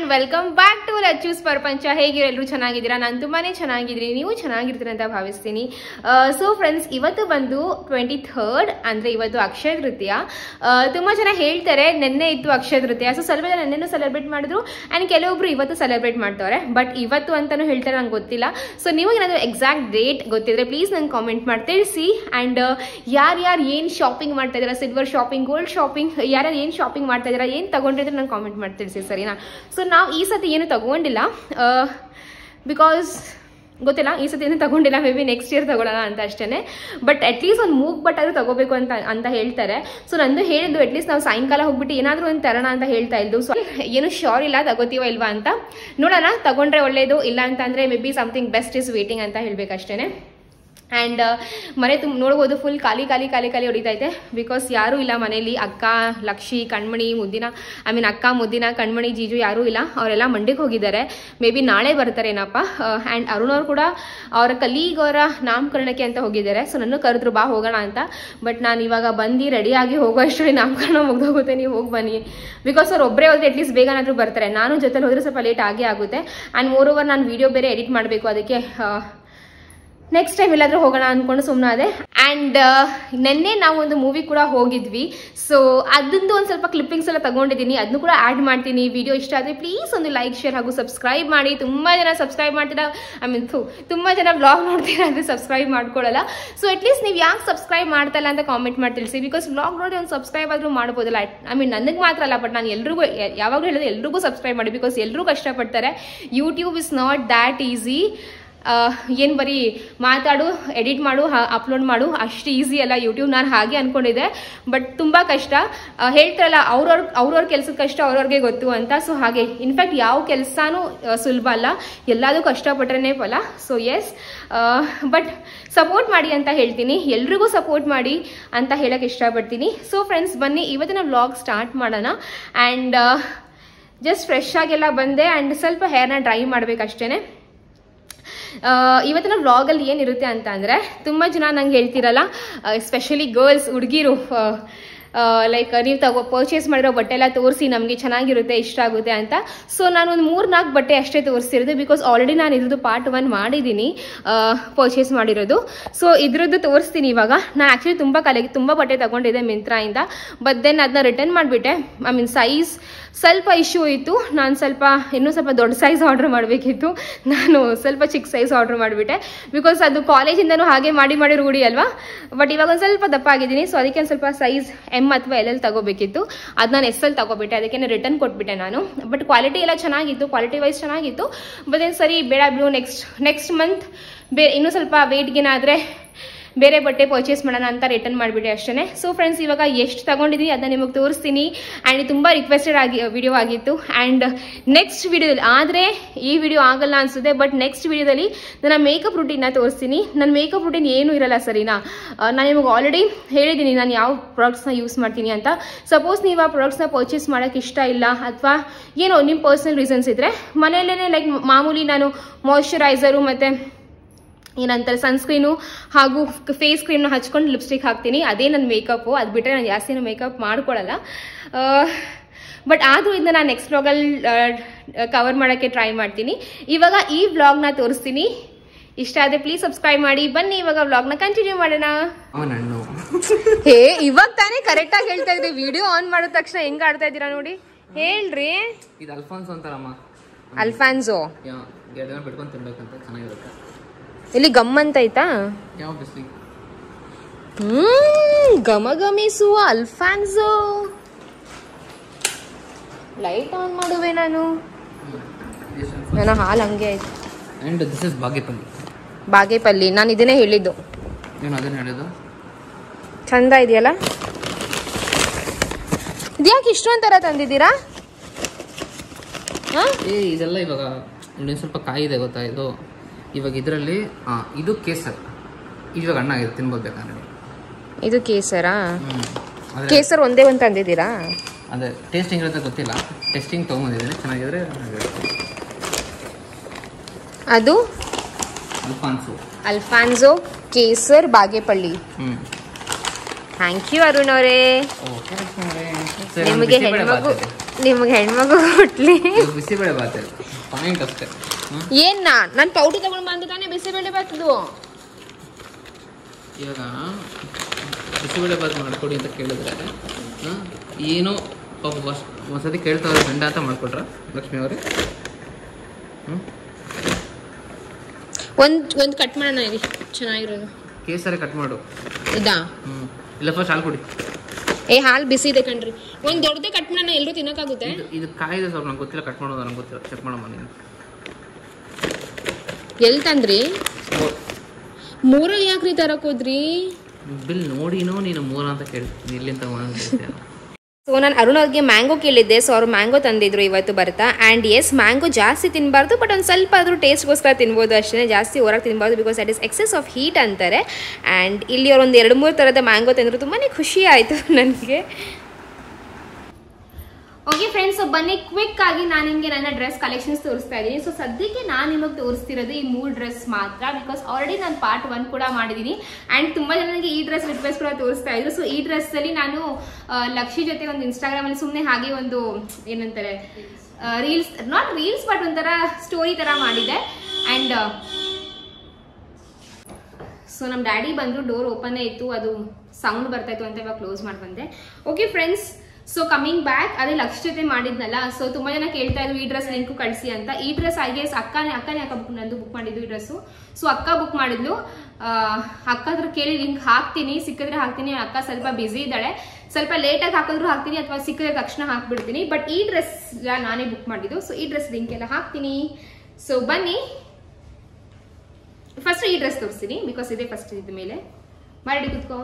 Welcome back to ಲಚ್ಚೂಸ್ ಪ್ರಪಂಚ ಹೇಗಿರೋ ಎಲ್ಲರೂ ಚೆನ್ನಾಗಿದ್ದೀರಾ ನಾನು ತುಂಬಾನೇ ಚೆನ್ನಾಗಿದ್ದೀನಿ ನೀವು ಚೆನ್ನಾಗಿರ್ತೀರ ಅಂತ ಭಾವಿಸ್ತೀನಿ ಸೊ ಫ್ರೆಂಡ್ಸ್ ಇವತ್ತು ಬಂದು ಟ್ವೆಂಟಿ ಥರ್ಡ್ ಅಂದ್ರೆ ಇವತ್ತು ಅಕ್ಷಯ ತೃತೀಯ ಆ, ತುಂಬಾ ಜನ ಹೇಳ್ತಾರೆ ನಿನ್ನೆ ಇತ್ತು ಅಕ್ಷಯ ತೃತೀಯ ಸೊ ಸ್ವಲ್ಪ ಜನ ನಿನ್ನೆನೂ ಸೆಲೆಬ್ರೇಟ್ ಮಾಡಿದ್ರು ಅಂಡ್ ಕೆಲವೊಬ್ರು ಇವತ್ತು ಸೆಲೆಬ್ರೇಟ್ ಮಾಡ್ತಾರೆ ಬಟ್ ಇವತ್ತು ಅಂತಾನು ಹೇಳ್ತಾರೆ ನಂಗೆ ಗೊತ್ತಿಲ್ಲ ಸೊ ನಿಮಗೆ ಏನಾದ್ರು ಎಕ್ಸಾಕ್ಟ್ ಡೇಟ್ ಗೊತ್ತಿದ್ರೆ ಪ್ಲೀಸ್ ನಂಗೆ ಕಾಮೆಂಟ್ ಮಾಡಿ ತಿಳಿಸಿ ಅಂಡ್ ಯಾರ್ಯಾರು ಏನು ಶಾಪಿಂಗ್ ಮಾಡ್ತಾ ಇದ್ದೀರಾ ಸಿಲ್ವರ್ ಶಾಪಿಂಗ್ ಗೋಲ್ಡ್ ಶಾಪಿಂಗ್ ಯಾರ್ಯಾರು ಏನು ಶಾಪಿಂಗ್ ಮಾಡ್ತಾ ಇದ್ದೀರಾ ಏನು ತಗೊಂಡಿದ್ರೆ ನಂಗೆ ಕಾಮೆಂಟ್ ಮಾಡಿ ತಿಳಿಸಿ ಸರಿನಾ ಸೊ ನಾವು ಈ ಸತಿ ಏನು ತಗೊಂಡಿಲ್ಲ ಬಿಕಾಸ್ ಗೊತ್ತಿಲ್ಲ ಈ ಸತಿ ಏನು ತಗೊಂಡಿಲ್ಲ ಮೇ ಬಿ ನೆಕ್ಸ್ಟ್ ಇಯರ್ ತಗೊಳ್ಳೋಣ ಅಂತ ಅಷ್ಟೇ ಬಟ್ ಅಟ್ಲೀಸ್ಟ್ ಒಂದು ಮೂಗ್ ಬಟ್ ಆದ್ರೂ ತಗೋಬೇಕು ಅಂತ ಅಂತ ಹೇಳ್ತಾರೆ ಸೊ ನಂದು ಹೇಳಿದ್ದು ಅಟ್ಲೀಸ್ಟ್ ನಾವು ಸಾಯಂಕಾಲ ಹೋಗ್ಬಿಟ್ಟು ಏನಾದರೂ ಒಂದು ತರೋಣ ಅಂತ ಹೇಳ್ತಾ ಇದ್ದು ಸೊ ಏನು ಶೋರ್ ಇಲ್ಲ ತಗೋತೀವ ಇಲ್ವಾ ಅಂತ ನೋಡೋಣ ತಗೊಂಡ್ರೆ ಒಳ್ಳೇದು ಇಲ್ಲ ಅಂತ ಅಂದ್ರೆ maybe something best is waiting ಅಂತ ಹೇಳ್ಬೇಕಷ್ಟೇ ಆ್ಯಂಡ್ ಮನೆ ತುಂಬ ನೋಡ್ಬೋದು ಫುಲ್ ಖಾಲಿ ಖಾಲಿ ಖಾಲಿ ಖಾಲಿ ಹೊಡಿತೈತೆ ಬಿಕಾಸ್ ಯಾರೂ ಇಲ್ಲ ಮನೇಲಿ ಅಕ್ಕ ಲಕ್ಷಿ ಕಣ್ಮಣಿ ಮುದ್ದಿನ ಐ ಮೀನ್ ಅಕ್ಕ ಮುದ್ದಿನ ಕಣ್ಮಣಿ ಜೀಜು ಯಾರೂ ಇಲ್ಲ ಅವರೆಲ್ಲ ಮಂಡ್ಯಕ್ಕೆ ಹೋಗಿದ್ದಾರೆ ಮೇ ಬಿ ನಾಳೆ ಬರ್ತಾರೇನಪ್ಪ ಆ್ಯಂಡ್ ಅರುಣ್ ಅವ್ರು ಕೂಡ ಅವರ ಕಲೀಗ್ ಅವರ ನಾಮಕರಣಕ್ಕೆ ಅಂತ ಹೋಗಿದ್ದಾರೆ ಸೊ ನನ್ನ ಕರೆದ್ರು ಬಾ ಹೋಗೋಣ ಅಂತ ಬಟ್ ನಾನು ಇವಾಗ ಬಂದು ರೆಡಿಯಾಗಿ ಹೋಗೋ ಅಷ್ಟರಲ್ಲಿ ನಾಮಕರಣ ಮುಗ್ದೋಗುತ್ತೆ ನೀವು ಹೋಗಿ ಬನ್ನಿ ಬಿಕಾಸ್ ಅವ್ರು ಒಬ್ಬರೇ ಹೋದ್ರೆ ಅಟ್ಲೀಸ್ಟ್ ಬೇಗನಾದರೂ ಬರ್ತಾರೆ ನಾನು ಜೊತೆಲಿ ಹೋದ್ರೆ ಸ್ವಲ್ಪ ಲೇಟ್ ಆಗೇ ಆಗುತ್ತೆ ಆ್ಯಂಡ್ ಮೋರ್ ಓವರ್ ನಾನು ವಿಡಿಯೋ ಬೇರೆ ಎಡಿಟ್ ಮಾಡಬೇಕು ಅದಕ್ಕೆ ಆ, ನೆಕ್ಸ್ಟ್ ಟೈಮ್ ಎಲ್ಲಾದ್ರೂ ಹೋಗೋಣ ಅನ್ಕೊಂಡು ಸುಮ್ಮನೆ ಅದೇ ಆ್ಯಂಡ್ ನಿನ್ನೆ ನಾವು ಒಂದು ಮೂವಿ ಕೂಡ ಹೋಗಿದ್ವಿ ಸೊ ಅದಂದು ಒಂದು ಸ್ವಲ್ಪ ಕ್ಲಿಪ್ಪಿಂಗ್ಸ್ ಎಲ್ಲ ತಗೊಂಡಿದ್ದೀನಿ ಅದನ್ನು ಕೂಡ ಆ್ಯಡ್ ಮಾಡ್ತೀನಿ ವಿಡಿಯೋ ಇಷ್ಟ ಆದರೆ ಪ್ಲೀಸ್ ಒಂದು ಲೈಕ್ ಶೇರ್ ಹಾಗೂ ಸಬ್ಸ್ಕ್ರೈಬ್ ಮಾಡಿ ತುಂಬ ಜನ ಸಬ್ಸ್ಕ್ರೈಬ್ ಮಾಡ್ತೀರಾ ಐ ಮೀನ್ ಥೂ ತುಂಬ ಜನ ಬ್ಲಾಗ್ ನೋಡ್ತೀರಾ ಅಂದರೆ ಸಬ್ಸ್ಕ್ರೈಬ್ ಮಾಡ್ಕೊಳ್ಳಲ್ಲ ಸೊ ಅಟ್ಲೀಸ್ಟ್ ನೀವು ಯಾಕೆ ಸಬ್ಸ್ಕ್ರೈಬ್ ಮಾಡ್ತಾ ಇಲ್ಲ ಅಂತ ಕಾಮೆಂಟ್ ಮಾಡಿ ತಿಳಿಸಿ ಬಿಕಾಸ್ ಬ್ಲಾಗ್ ನೋಡಿ ಒಂದು ಸಬ್ಸ್ಕ್ರೈಬ್ ಆದರೂ ಮಾಡ್ಬೋದಲ್ಲ ಐ ಮೀನ್ ನನಗೆ ಮಾತ್ರ ಅಲ್ಲ ಬಟ್ ನಾನು ಎಲ್ರಿಗೂ ಯಾವಾಗಲೂ ಹೇಳಿದ್ರೆ ಎಲ್ರಿಗೂ ಸಬ್ಸ್ಕ್ರೈಬ್ ಮಾಡಿ ಬಿಕಾಸ್ ಎಲ್ಲರೂ ಕಷ್ಟಪಡ್ತಾರೆ YouTube is not that easy ಏನು ಬರೀ ಮಾತಾಡು ಎಡಿಟ್ ಮಾಡು ಅಪ್ಲೋಡ್ ಮಾಡು ಅಷ್ಟು ಈಸಿ ಅಲ್ಲ ಯೂಟ್ಯೂಬ್ ನಾನು ಹಾಗೆ ಅನ್ಕೊಂಡಿದ್ದೆ ಬಟ್ ತುಂಬ ಕಷ್ಟ ಆ, ಹೇಳ್ತಾರಲ್ಲ ಅವ್ರವ್ರ ಅವ್ರವ್ರ ಕೆಲಸದ ಕಷ್ಟ ಅವ್ರವ್ರಿಗೆ ಗೊತ್ತು ಅಂತ ಸೊ ಹಾಗೆ ಇನ್ಫ್ಯಾಕ್ಟ್ ಯಾವ ಕೆಲಸನೂ ಸುಲಭ ಅಲ್ಲ ಎಲ್ಲದೂ ಕಷ್ಟಪಟ್ರೇ ಫಲ ಸೊ ಎಸ್ ಬಟ್ ಸಪೋರ್ಟ್ ಮಾಡಿ ಅಂತ ಹೇಳ್ತೀನಿ ಎಲ್ರಿಗೂ ಸಪೋರ್ಟ್ ಮಾಡಿ ಅಂತ ಹೇಳಕ್ಕೆ ಇಷ್ಟಪಡ್ತೀನಿ ಸೊ ಫ್ರೆಂಡ್ಸ್ ಬನ್ನಿ ಇವತ್ತಿನ ವ್ಲಾಗ್ ಸ್ಟಾರ್ಟ್ ಮಾಡೋಣ ಆ್ಯಂಡ್ ಜಸ್ಟ್ ಫ್ರೆಶ್ ಆಗೆಲ್ಲ ಬಂದೆ ಆ್ಯಂಡ್ ಸ್ವಲ್ಪ ಹೇರ್ನ ಡ್ರೈ ಮಾಡ್ಬೇಕಷ್ಟೇ ಆ, ಇವತ್ತಿನ ವ್ಲಾಗಲ್ಲಿ ಏನಿರುತ್ತೆ ಅಂತ ಅಂದರೆ ತುಂಬ ಜನ ನಂಗೆ ಹೇಳ್ತಿರಲ್ಲ ಎಸ್ಪೆಷಲಿ ಗರ್ಲ್ಸ್ ಹುಡುಗಿರು ಲೈಕ್ ನೀವು ತಗೋ ಪರ್ಚೇಸ್ ಮಾಡಿರೋ ಬಟ್ಟೆ ಎಲ್ಲ ತೋರಿಸಿ ನಮಗೆ ಚೆನ್ನಾಗಿರುತ್ತೆ ಇಷ್ಟ ಆಗುತ್ತೆ ಅಂತ ಸೊ ನಾನು ಒಂದು ಮೂರು ನಾಲ್ಕು ಬಟ್ಟೆ ಅಷ್ಟೇ ತೋರಿಸ್ತಿರೋದು ಬಿಕಾಸ್ ಆಲ್ರೆಡಿ ನಾನು ಇದ್ರದ್ದು ಪಾರ್ಟ್ ಒನ್ ಮಾಡಿದ್ದೀನಿ ಪರ್ಚೇಸ್ ಮಾಡಿರೋದು ಸೊ ಇದ್ರದ್ದು ತೋರಿಸ್ತೀನಿ ಇವಾಗ ನಾನು ಆ್ಯಕ್ಚುಲಿ ತುಂಬ ಕಲೆಗೆ ತುಂಬ ಬಟ್ಟೆ ತಗೊಂಡಿದ್ದೆ ಮಿಂತ್ರಾಯಿಂದ ಬಟ್ ದೆನ್ ಅದನ್ನ ರಿಟರ್ನ್ ಮಾಡಿಬಿಟ್ಟೆ ಐ ಮೀನ್ ಸೈಜ್ ಸ್ವಲ್ಪ ಇಶ್ಯೂ ಇತ್ತು ನಾನು ಸ್ವಲ್ಪ ಇನ್ನೂ ಸ್ವಲ್ಪ ದೊಡ್ಡ ಸೈಜ್ ಆರ್ಡರ್ ಮಾಡಬೇಕಿತ್ತು ನಾನು ಸ್ವಲ್ಪ ಚಿಕ್ಕ ಸೈಜ್ ಆರ್ಡರ್ ಮಾಡಿಬಿಟ್ಟೆ ಬಿಕಾಸ್ ಅದು ಕಾಲೇಜಿಂದನೂ ಹಾಗೆ ಮಾಡಿ ಮಾಡಿ ರೂಢಿ ಅಲ್ವಾ ಬಟ್ ಇವಾಗ ಒಂದು ಸ್ವಲ್ಪ ದಪ್ಪ ಆಗಿದ್ದೀನಿ ಸೊ ಅದಕ್ಕೆ ಒಂದು ಸ್ವಲ್ಪ ಸೈಜ್ ಎಮ್ ಅಥವಾ ಎಲ್ ಎಲ್ ತಗೋಬೇಕಿತ್ತು ಅದು ನಾನು ಎಸ್ ಎಲ್ ತಗೋಬಿಟ್ಟೆ ಅದಕ್ಕೆ ರಿಟರ್ನ್ ಕೊಟ್ಬಿಟ್ಟೆ ನಾನು ಬಟ್ ಕ್ವಾಲಿಟಿ ಎಲ್ಲ ಚೆನ್ನಾಗಿತ್ತು ಕ್ವಾಲಿಟಿ ವೈಸ್ ಚೆನ್ನಾಗಿತ್ತು ಬಟ್ ಏನು ಸರಿ ಬೇಡ ಬಿಡು ನೆಕ್ಸ್ಟ್ ನೆಕ್ಸ್ಟ್ ಮಂತ್ ಬೇ ಇನ್ನೂ ಸ್ವಲ್ಪ ವೇಟ್ಗೇನಾದರೆ ಬೇರೆ ಬಟ್ಟೆ ಪರ್ಚೇಸ್ ಮಾಡೋಣ ಅಂತ ರಿಟರ್ನ್ ಮಾಡಿಬಿಟ್ಟೆ ಅಷ್ಟೇ ಸೊ ಫ್ರೆಂಡ್ಸ್ ಇವಾಗ ಎಷ್ಟು ತಗೊಂಡಿದ್ದೀನಿ ಅದನ್ನ ನಿಮಗೆ ತೋರಿಸ್ತೀನಿ ಆ್ಯಂಡ್ ತುಂಬ ರಿಕ್ವೆಸ್ಟೆಡ್ ಆಗಿ ವಿಡಿಯೋ ಆಗಿತ್ತು ಆ್ಯಂಡ್ ನೆಕ್ಸ್ಟ್ ವಿಡಿಯೋದಲ್ಲಿ ಆದರೆ ಈ ವಿಡಿಯೋ ಆಗಲ್ಲ ಅನ್ಸುತ್ತೆ ಬಟ್ ನೆಕ್ಸ್ಟ್ ವಿಡಿಯೋದಲ್ಲಿ ನನ್ನ ಮೇಕಪ್ ರೂಟೀನ್ನ ತೋರಿಸ್ತೀನಿ ನನ್ನ ಮೇಕಪ್ ರೂಟೀನ್ ಏನೂ ಇರಲ್ಲ ಸರಿನಾ ಆ, ನಾನು ನಿಮಗೆ ಆಲ್ರೆಡಿ ಹೇಳಿದ್ದೀನಿ ನಾನು ಯಾವ ಪ್ರಾಡಕ್ಟ್ಸ್ನ ಯೂಸ್ ಮಾಡ್ತೀನಿ ಅಂತ ಸಪೋಸ್ ನೀವು ಆ ಪ್ರಾಡಕ್ಟ್ಸ್ನ ಪರ್ಚೇಸ್ ಮಾಡೋಕ್ಕೆ ಇಷ್ಟ ಇಲ್ಲ ಅಥವಾ ಏನೋ ನಿಮ್ಮ ಪರ್ಸ್ನಲ್ ರೀಸನ್ಸ್ ಇದ್ದರೆ ಮನೆಯಲ್ಲೇ ಲೈಕ್ ಮಾಮೂಲಿ ನಾನು ಮಾಯ್ಶ್ಚರೈಸರು ಮತ್ತು ಏನಂತಾರೆ ಸನ್ಸ್ಕ್ರೀನು ಹಾಗೂ ಫೇಸ್ ಕ್ರೀಮ್ನ ಹಚ್ಕೊಂಡು ಲಿಪ್ಸ್ಟಿಕ್ ಹಾಕ್ತೀನಿ ಅದೇ ನನ್ನ ಮೇಕಪ್ಪು ಅದು ಬಿಟ್ಟರೆ ನಾನು ಜಾಸ್ತಿ ಮೇಕಪ್ ಮಾಡ್ಕೊಳ್ಳಲ್ಲ ಬಟ್ ಆದರೂ ಇದನ್ನ ನಾನು ನೆಕ್ಸ್ಟ್ ವ್ಲಾಗಲ್ಲಿ ಕವರ್ ಮಾಡೋಕ್ಕೆ ಟ್ರೈ ಮಾಡ್ತೀನಿ ಇವಾಗ ಈ ವ್ಲಾಗ್ನ ತೋರಿಸ್ತೀನಿ ಇಷ್ಟ ಆದರೆ ಪ್ಲೀಸ್ ಸಬ್ಸ್ಕ್ರೈಬ್ ಮಾಡಿ ಬನ್ನಿ ಇವಾಗ ವ್ಲಾಗ್ನ ಕಂಟಿನ್ಯೂ ಮಾಡೋಣ ಅವನ ಹಣ್ಣು ಹೇ ಇವಾಗ ತಾನೇ ಕರೆಕ್ಟಾಗಿ ಹೇಳ್ತಾ ಇದ್ದೆ ವಿಡಿಯೋ ಆನ್ ಮಾಡಿದ ತಕ್ಷಣ ಹೆಂಗ್ ಆಡ್ತಾ ಇದ್ದೀರಾ ನೋಡಿ ಹೇಳ್ರಿ ಇದು ಅಲ್ಫಾನ್ಸ್ ಅಂತಾರಮ್ಮ ಅಲ್ಫಾನ್ಸೋ ಯಾ ಎರಡು ದಿನ ಬಿಟ್ಕೊಂಡು ತಿನ್ಬೇಕಂತ ಚೆನ್ನಾಗಿರುತ್ತೆ ಇಲ್ಲಿ ಗಮ್ ಅಂತ ಐತಾ ಯಾವ ಬಿಸಿ ಹ್ಮ್ ಗಮಗಮಿಸುವ ಅಲ್ಫಾನ್ಸೋ ಲೈಟ್ ಆನ್ ಮಾಡುವೆ ನಾನು ನನ್ನ ಹಾಲು ಹಂಗೆ ಆಯ್ತು and this is Bagepalli Bagepalli ನಾನು ಇದನ್ನೇ ಹೇಳಿದ್ದು ಏನು ಅದನ್ನ ಹೇಳಿದ್ದು ಚಂದ ಇದೆಯಲ್ಲ ಇದ್ಯಾಕೆ ಇಷ್ಟೊಂಥರ ತಂದಿದ್ದೀರಾ ಹಾ ಏ ಇದೆಲ್ಲ ಇವಾಗ ಇನ್ನೊಂದು ಸ್ವಲ್ಪ ಕಾಯಿ ಇದೆ ಗೊತ್ತಾ ಇದು ಇವಾಗ ಇದರಲ್ಲಿ ಹಾಂ ಇದು ಕೇಸರ್ ಇವಾಗ ಹಣ್ಣಾಗಿದೆ ತಿನ್ಬೋದು ಬೇಕಾದ್ರೆ ಇದು ಕೇಸರಾ ಹ್ಞೂ ಅದೇ ಕೇಸರ್ ಒಂದೇ ಒಂದು ತಂದಿದ್ದೀರಾ ಅದೇ ಟೇಸ್ಟಿಂಗ್ ಇರುತ್ತೆ ಗೊತ್ತಿಲ್ಲ ಟೆಸ್ಟಿಂಗ್ ತೊಗೊಂಬಂದಿದ್ದೀನಿ ಚೆನ್ನಾಗಿದ್ರೆ ಚೆನ್ನಾಗಿರುತ್ತೆ ಅದು ಅಲ್ಫಾನ್ಸು ಅಲ್ಫಾನ್ಸೋ ಕೇಸರ್ ಬಾಗೇಪಳ್ಳಿ ಹ್ಞೂ ಥ್ಯಾಂಕ್ ಯು ಅರುಣ್ ಅವರೇ ಓಕೆ ನಿಮಗೆ ಹೆಣ್ಮಗು ನಿಮ್ಗೆ ಹೆಣ್ಮಗು ಹುಟ್ಲಿ ಇದು ಬಿಸಿಬೇಳೆ ಬಾತ್ ಪಾಯಿಂಟ್ ಅಷ್ಟೇ ಹ್ಮ್? ಏನ್ ನಾನು ಪೌಡರ್ ತಗೊಂಡ್ ಬಂದು ತಾನೇ ಬಿಸಿಬೇಳೆ ಬಾತದು ಇವಾಗ ಬಿಸಿಬೇಳೆ ಬಾತ್ ಮಾಡ್ಕೊಡಿ ಅಂತ ಕೇಳಿದ್ರೆ ಹ್ಮ್? ಏನೋ ಪಾಪ ಬಸ್ ಒಂದ್ಸತಿ ಕೇಳ್ತಾವ್ರೆ ಗಂಡ ಅಂತ ಮಾಡ್ಕೊಟ್ರ ಲಕ್ಷ್ಮಿ ಅವರೇ ಹ್ಞೂ ಒಂದ್ ಒಂದ್ ಕಟ್ ಮಾಡೋಣ ಇಲ್ಲಿ ಚೆನ್ನಾಗಿರೋದು ಕೇಸರಿ ಕಟ್ ಮಾಡು ಇದಾ ಹ್ಞೂ ಇಲ್ಲ ಫಸ್ಟ್ ಹಾಲು ಕುಡಿ ಏ ಹಾಲು ಬಿಸಿ ಇದೆ ಕಣ್ರಿ ಒಂದ್ ದೊಡ್ಡದೇ ಕಟ್ ಮಾಡೋಣ ಎಲ್ಲರೂ ತಿನ್ನಕ್ಕಾಗುತ್ತೆ ಇದು ಇದು ಕಾಯಿದೆ ಸ್ವಲ್ಪ ನಂಗೆ ಗೊತ್ತಿಲ್ಲ ಕಟ್ ಮಾಡೋದು ನಂಗೆ ಗೊತ್ತಿಲ್ಲ ಚೆಕ್ ಮಾಡಮ್ಮ ನೀನು ಎಲ್ ತಂದ್ರಿ ಮೂರಲ್ಲಿ ಯಾಕ್ರಿ ತರಕ್ ಹೋದ್ರಿ ಬಿಲ್ ನೋಡಿನೋ ನೀನು ಮೂರ ಅಂತ ಕೇಳಿ ಎಲ್ಲಿಂದ ತಗೊಂಡು ಸೊ ನಾನು ಅರುಣ್ ಅವ್ರಿಗೆ ಮ್ಯಾಂಗೋ ಕೇಳಿದ್ದೆ ಸೊ ಅವರು ಮ್ಯಾಂಗೋ ತಂದಿದ್ರು ಇವತ್ತು ಬರ್ತಾ ಆ್ಯಂಡ್ ಎಸ್ ಮ್ಯಾಂಗೋ ಜಾಸ್ತಿ ತಿನ್ನಬಾರ್ದು ಬಟ್ ಒಂದು ಸ್ವಲ್ಪ ಆದರೂ ಟೇಸ್ಟ್ಗೋಸ್ಕರ ತಿನ್ಬೋದು ಅಷ್ಟೇ ಜಾಸ್ತಿ ಹೊರಗೆ ತಿನ್ಬಾರ್ದು because that is excess of heat ಅಂತಾರೆ ಆ್ಯಂಡ್ ಇಲ್ಲಿ ಅವ್ರು ಒಂದು ಎರಡು ಮೂರು ಥರದ ಮ್ಯಾಂಗೋ ತಂದರು ತುಂಬಾ ಖುಷಿ ಆಯಿತು ನನಗೆ ಓಕೆ ಫ್ರೆಂಡ್ಸ್ ಬನ್ನಿ ಕ್ವಿಕ್ ಆಗಿ ನಾನು ನಿಮಗೆ ನನ್ನ ಡ್ರೆಸ್ ಕಲೆಕ್ಷನ್ಸ್ ತೋರಿಸ್ತಾ ಇದ್ದೀನಿ ಸೊ ಸದ್ಯಕ್ಕೆ ನಾನು ನಿಮಗೆ ತೋರಿಸ್ತಿರೋದು ಈ ಮೂರು ಡ್ರೆಸ್ ಮಾತ್ರ ಬಿಕಾಸ್ ಆಲ್ರೆಡಿ ನಾನು ಪಾರ್ಟ್ ಒನ್ ಕೂಡ ಮಾಡಿದ್ದೀನಿ ಆ್ಯಂಡ್ ತುಂಬ ಜನ ನನಗೆ ಈ ಡ್ರೆಸ್ ರಿಕ್ವೆಸ್ಟ್ ಕೂಡ ತೋರಿಸ್ತಾ ಇದ್ರು ಸೊ ಈ ಡ್ರೆಸ್ಸಲ್ಲಿ ನಾನು ಆ, ಲಕ್ಷಿ ಜೊತೆ ಒಂದು ಇನ್ಸ್ಟಾಗ್ರಾಮಲ್ಲಿ ಸುಮ್ಮನೆ ಹಾಗೆ ಒಂದು ಏನಂತಾರೆ ರೀಲ್ಸ್ ನಾಟ್ ರೀಲ್ಸ್ ಬಟ್ ಒಂಥರ ಸ್ಟೋರಿ ಥರ ಮಾಡಿದೆ ಆ್ಯಂಡ್ ಸೊ ನಮ್ಮ ಡ್ಯಾಡಿ ಬಂದರು ಡೋರ್ ಓಪನ್ನೇ ಇತ್ತು ಅದು ಸೌಂಡ್ ಬರ್ತಾ ಇತ್ತು ಅಂತ ಇವಾಗ ಕ್ಲೋಸ್ ಮಾಡಿ ಬಂದೆ okay friends so coming back ಅದೇ ಲಕ್ಷ ಜೊತೆ ಮಾಡಿದ್ನಲ್ಲ ಸೊ ತುಂಬಾ ಜನ ಕೇಳ್ತಾ ಇದ್ರು ಈ ಡ್ರೆಸ್ ಲಿಂಕು ಕಳಿಸಿ ಅಂತ ಈ ಡ್ರೆಸ್ ಐ ಗೆಸ್ ಅಕ್ಕನೇ ಅಕ್ಕನೇ ಅಕ್ಕ ಬುಕ್ ನಂದು ಬುಕ್ ಮಾಡಿದ್ದು ಈ ಡ್ರೆಸ್ಸು ಸೊ ಅಕ್ಕ ಬುಕ್ ಮಾಡಿದ್ಲು ಆ, ಅಕ್ಕ ಹತ್ರ ಕೇಳಿ ಲಿಂಕ್ ಹಾಕ್ತೀನಿ ಸಿಕ್ಕಿದ್ರೆ ಹಾಕ್ತೀನಿ ಅಕ್ಕ ಸ್ವಲ್ಪ ಬ್ಯುಸಿ ಇದ್ದಾಳೆ ಸ್ವಲ್ಪ ಲೇಟಾಗಿ ಹಾಕಿದ್ರು ಹಾಕ್ತೀನಿ ಅಥವಾ ಸಿಕ್ಕಿದ್ರೆ ತಕ್ಷಣ ಹಾಕ್ಬಿಡ್ತೀನಿ ಬಟ್ ಈ ಡ್ರೆಸ್ ನಾನೇ ಬುಕ್ ಮಾಡಿದ್ದು ಸೊ ಈ ಡ್ರೆಸ್ ಲಿಂಕ್ ಎಲ್ಲ ಹಾಕ್ತೀನಿ ಸೊ ಬನ್ನಿ ಫಸ್ಟ್ ಈ ಡ್ರೆಸ್ ತೋರಿಸ್ತೀನಿ ಬಿಕಾಸ್ ಇದೇ ಫಸ್ಟ್ ಇದ್ದ ಮೇಲೆ ಮಾಡಿ ಕುತ್ಕೋ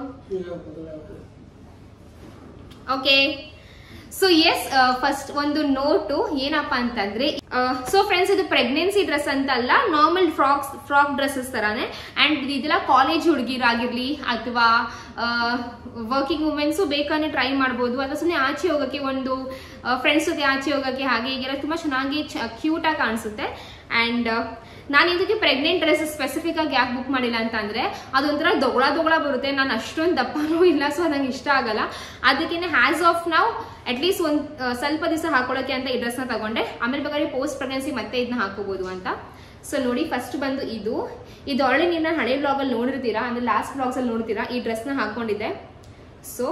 ಓಕೆ ಸೊ ಎಸ್ ಫಸ್ಟ್ ಒಂದು ನೋಟು ಏನಪ್ಪಾ ಅಂತಂದ್ರೆ ಸೊ ಫ್ರೆಂಡ್ಸ್ ಇದು ಪ್ರೆಗ್ನೆನ್ಸಿ ಡ್ರೆಸ್ ಅಂತ ಅಲ್ಲ ನಾರ್ಮಲ್ ಫ್ರಾಕ್ಸ್ ಫ್ರಾಕ್ ಡ್ರೆಸ್ಸಸ್ ತರಾನೇ ಅಂಡ್ ಇದೆಲ್ಲ ಕಾಲೇಜ್ ಹುಡುಗಿರಾಗಿರ್ಲಿ ಅಥವಾ ವರ್ಕಿಂಗ್ ವುಮೆನ್ಸು ಬೇಕಾದ್ರೆ ಟ್ರೈ ಮಾಡ್ಬೋದು ಅಥವಾ ಸುಮ್ಮನೆ ಆಚೆ ಹೋಗೋಕ್ಕೆ ಒಂದು ಫ್ರೆಂಡ್ಸ್ ಜೊತೆ ಆಚೆ ಹೋಗೋಕ್ಕೆ ಹಾಗೆ ಹೀಗೆಲ್ಲ ತುಂಬ ಚೆನ್ನಾಗಿ ಕ್ಯೂಟ್ ಆಗಿ ಕಾಣಿಸುತ್ತೆ ಅಂಡ್ ನಾನು ಇದಕ್ಕೆ ಪ್ರೆಗ್ನೆಂಟ್ ಡ್ರೆಸ್ ಸ್ಪೆಸಿಫಿಕ್ ಆಗಿ ಯಾಕೆ ಬುಕ್ ಮಾಡಿಲ್ಲ ಅಂತಂದ್ರೆ ಅದೊಂಥರ ದೊಗಳ ದೊಗಳ ಬರುತ್ತೆ ನಾನು ಅಷ್ಟೊಂದು ದಪ್ಪನೂ ಇಲ್ಲ ಸೊ ನಂಗೆ ಇಷ್ಟ ಆಗಲ್ಲ ಅದಕ್ಕೇನೆ ಹ್ಯಾಸ್ ಆಫ್ ನಾವು ಅಟ್ಲೀಸ್ಟ್ ಒಂದು ಸ್ವಲ್ಪ ದಿವಸ ಹಾಕೊಳ್ಳೋಕೆ ಅಂತ ಈ ಡ್ರೆಸ್ನ ತಗೊಂಡೆ ಆಮೇಲೆ ಬೇಕಾದ್ರೆ ಪೋಸ್ಟ್ ಪ್ರೆಗ್ನೆನ್ಸಿ ಮತ್ತೆ ಇದನ್ನ ಹಾಕೋಬಹುದು ಅಂತ ಸೊ ನೋಡಿ ಫಸ್ಟ್ ಬಂದು ಇದು ಇದು ಆಲ್ರೆಡಿ ನೀವು ನಾನು ಹಳೆ ಬ್ಲಾಗಲ್ಲಿ ನೋಡಿರ್ತೀರಾ ಅಂದ್ರೆ ಲಾಸ್ಟ್ ಬ್ಲಾಗ್ಸಲ್ಲಿ ನೋಡ್ತೀರಾ ಈ ಡ್ರೆಸ್ನ ಹಾಕೊಂಡಿದ್ದೆ ಸೊ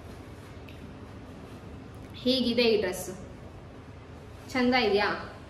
ಹೀಗಿದೆ ಈ ಡ್ರೆಸ್ ಚಂದ ಇದೆಯಾ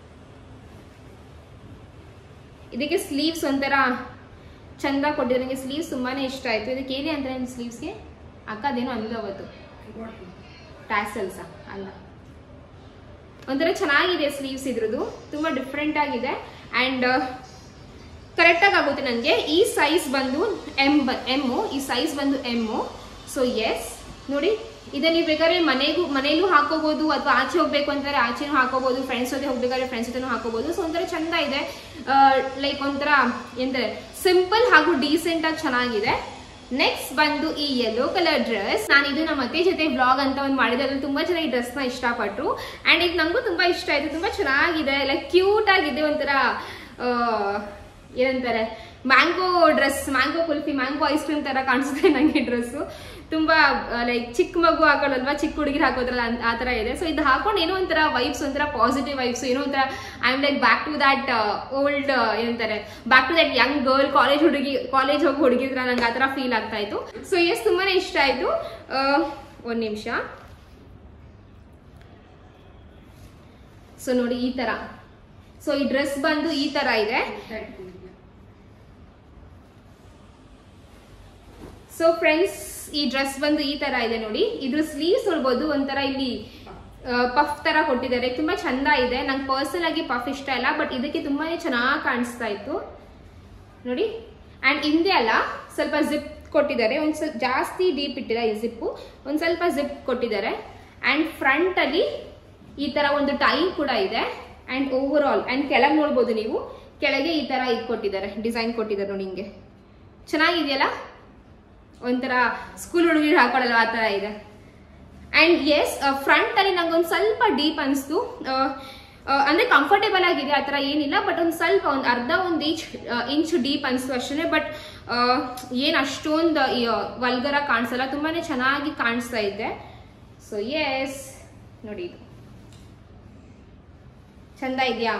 ಇದಕ್ಕೆ ಸ್ಲೀವ್ಸ್ ಒಂಥರ ಚಂದ ಕೊಟ್ಟಿದ್ರು ನನಗೆ ಸ್ಲೀವ್ಸ್ ತುಂಬಾನೇ ಇಷ್ಟ ಆಯ್ತು ಇದಕ್ಕೆ ಏನೇ ಅಂದ್ರೆ ಸ್ಲೀವ್ಸ್ಗೆ ಅಕ್ಕ ಅದೇನೋ ಅಂದ್ಲು ಅವತ್ತು ಟ್ಯಾಸಲ್ಸ ಅಲ್ಲ ಒಂಥರ ಚೆನ್ನಾಗಿದೆ ಸ್ಲೀವ್ಸ್ ಇದ್ರದ್ದು ತುಂಬಾ ಡಿಫ್ರೆಂಟ್ ಆಗಿದೆ ಅಂಡ್ ಕರೆಕ್ಟಾಗಿ ಆಗುತ್ತೆ ನನಗೆ ಈ ಸೈಜ್ ಬಂದು ಎಮ್ ಎಮ್ಮು ಈ ಸೈಜ್ ಬಂದು ಎಮ್ಮು ಸೊ ಎಸ್ ನೋಡಿ ಇದನ್ನ ನೀವು ಬೇಕಾದ್ರೆ ಮನೆಗೂ ಮನೆಯಲ್ಲೂ ಹಾಕೋಬಹುದು ಅಥವಾ ಆಚೆ ಹೋಗ್ಬೇಕು ಅಂತಾರೆ ಆಚೆನೂ ಹಾಕೋಬಹುದು ಫ್ರೆಂಡ್ಸ್ ಜೊತೆ ಹೋಗ್ಬೇಕಾದ್ರೆ ಫ್ರೆಂಡ್ಸ್ ಜೊತೆನೂ ಹಾಕೋಬಹುದು ಸೊ ಒಂಥರ ಚಂದ ಇದೆ ಲೈಕ್ ಒಂಥರ ಎಂತಾರೆ ಸಿಂಪಲ್ ಹಾಗೂ ಡೀಸೆಂಟ್ ಆಗಿ ಚೆನ್ನಾಗಿದೆ ನೆಕ್ಸ್ಟ್ ಬಂದು ಈ ಯೆಲ್ಲೋ ಕಲರ್ ಡ್ರೆಸ್ ನಾನು ಇದು ನಮ್ಮ ಅತ್ತೆ ಜೊತೆ ಬ್ಲಾಗ್ ಅಂತ ಒಂದು ಮಾಡಿದೆ ಅದ್ರಲ್ಲಿ ತುಂಬಾ ಜನ ಈ ಡ್ರೆಸ್ ನ ಇಷ್ಟಪಟ್ರು ಅಂಡ್ ಇದು ನಂಗೂ ತುಂಬಾ ಇಷ್ಟ ಆಯ್ತು ತುಂಬಾ ಚೆನ್ನಾಗಿದೆ ಲೈಕ್ ಕ್ಯೂಟ್ ಆಗಿದೆ ಒಂಥರ ಆ, ಏನಂತಾರೆ mango dress mango kulfi mango ice cream ತರ ಕಾಣಿಸುತ್ತೆ ನಂಗೆ ಡ್ರೆಸ್ ತುಂಬಾ ಲೈಕ್ ಚಿಕ್ಕ ಮಗು ಹಾಕೊಳ್ಳಲ್ವಾ ಚಿಕ್ಕ ಹುಡುಗಿರು ಹಾಕೋದ್ರಲ್ಲ ಅಂತ- ಆ ತರ ಇದೆ ಸೊ ಇದು ಹಾಕೊಂಡು ಏನೋ ಒಂಥರ ವೈಬ್ಸ್ ಒಂಥರ ಪಾಸಿಟಿವ್ ವೈಬ್ಸ್ ಏನೋ ಒಂಥರ I am like back to that old ಏನಂತಾರೆ back to that young girl college ಹುಡುಗಿ ಕಾಲೇಜ್ ಹೋಗಿ ಹುಡುಗಿದ್ರ ನಂಗೆ ಆ ಥರ ಫೀಲ್ ಆಗ್ತಾ ಇತ್ತು ಸೊ ಎಸ್ ತುಂಬಾನೇ ಇಷ್ಟ ಆಯ್ತು ಆ, ಒಂದ್ ನಿಮಿಷ ಸೊ ನೋಡಿ ಈ ತರ ಸೊ ಈ ಡ್ರೆಸ್ ಬಂದು ಈ ತರ ಇದೆ ಸೊ ಫ್ರೆಂಡ್ಸ್ ಈ ಡ್ರೆಸ್ ಬಂದು ಈ ತರ ಇದೆ ನೋಡಿ ಇದ್ರ ಸ್ಲೀವ್ಸ್ ನೋಡ್ಬೋದು ಒಂಥರ ಇಲ್ಲಿ ಪಫ್ ತರ ಕೊಟ್ಟಿದ್ದಾರೆ ತುಂಬಾ ಚಂದ ಇದೆ ನಂಗೆ ಪರ್ಸನಲ್ ಆಗಿ ಪಫ್ ಇಷ್ಟ ಇಲ್ಲ ಬಟ್ ಇದಕ್ಕೆ ತುಂಬಾನೇ ಚೆನ್ನಾಗಿ ಕಾಣಿಸ್ತಾ ಇತ್ತು ನೋಡಿ ಅಂಡ್ ಹಿಂದೆ ಅಲ್ಲ ಸ್ವಲ್ಪ ಜಿಪ್ ಕೊಟ್ಟಿದ್ದಾರೆ ಒಂದ್ ಸ್ವಲ್ಪ ಜಾಸ್ತಿ ಡೀಪ್ ಇಟ್ಟಿಲ್ಲ ಈ ಜಿಪ್ಪು ಒಂದ್ ಸ್ವಲ್ಪ ಜಿಪ್ ಕೊಟ್ಟಿದ್ದಾರೆ ಅಂಡ್ ಫ್ರಂಟ್ ಅಲ್ಲಿ ಈ ತರ ಒಂದು ಟೈ ಕೂಡ ಇದೆ ಅಂಡ್ ಓವರ್ ಆಲ್ ಅಂಡ್ ಕೆಳಗೆ ನೋಡ್ಬೋದು ನೀವು ಕೆಳಗೆ ಈ ತರ ಇದು ಕೊಟ್ಟಿದ್ದಾರೆ ಡಿಸೈನ್ ಕೊಟ್ಟಿದ್ದಾರೆ ನೋಡಿ ಹಿಂಗೆ ಚೆನ್ನಾಗಿದೆಯಲ್ಲ ಒಂಥರ ಸ್ಕೂಲ್ ಹುಡುಗಿರು ಹಾಕೊಳ್ಳಲ್ಲ ಆ ತರ ಇದೆ ಅಂಡ್ ಎಸ್ ಫ್ರಂಟ್ ಅಲ್ಲಿ ನಂಗೆ ಒಂದು ಸ್ವಲ್ಪ ಡೀಪ್ ಅನಿಸ್ತು ಅಂದ್ರೆ ಕಂಫರ್ಟೇಬಲ್ ಆಗಿದೆ ಆ ಥರ ಏನಿಲ್ಲ ಬಟ್ ಒಂದು ಸ್ವಲ್ಪ ಒಂದು ಅರ್ಧ ಒಂದು ಇಂಚ್ ಇಂಚ್ ಡೀಪ್ ಅನಿಸ್ತು ಅಷ್ಟೇ ಬಟ್ ಏನು ಅಷ್ಟೊಂದು ವಲ್ಗರ ಕಾಣಿಸಲ್ಲ ತುಂಬಾನೇ ಚೆನ್ನಾಗಿ ಕಾಣಿಸ್ತಾ ಇದೆ ಸೊ ಎಸ್ ನೋಡಿ ಇದು ಚಂದ ಇದೆಯಾ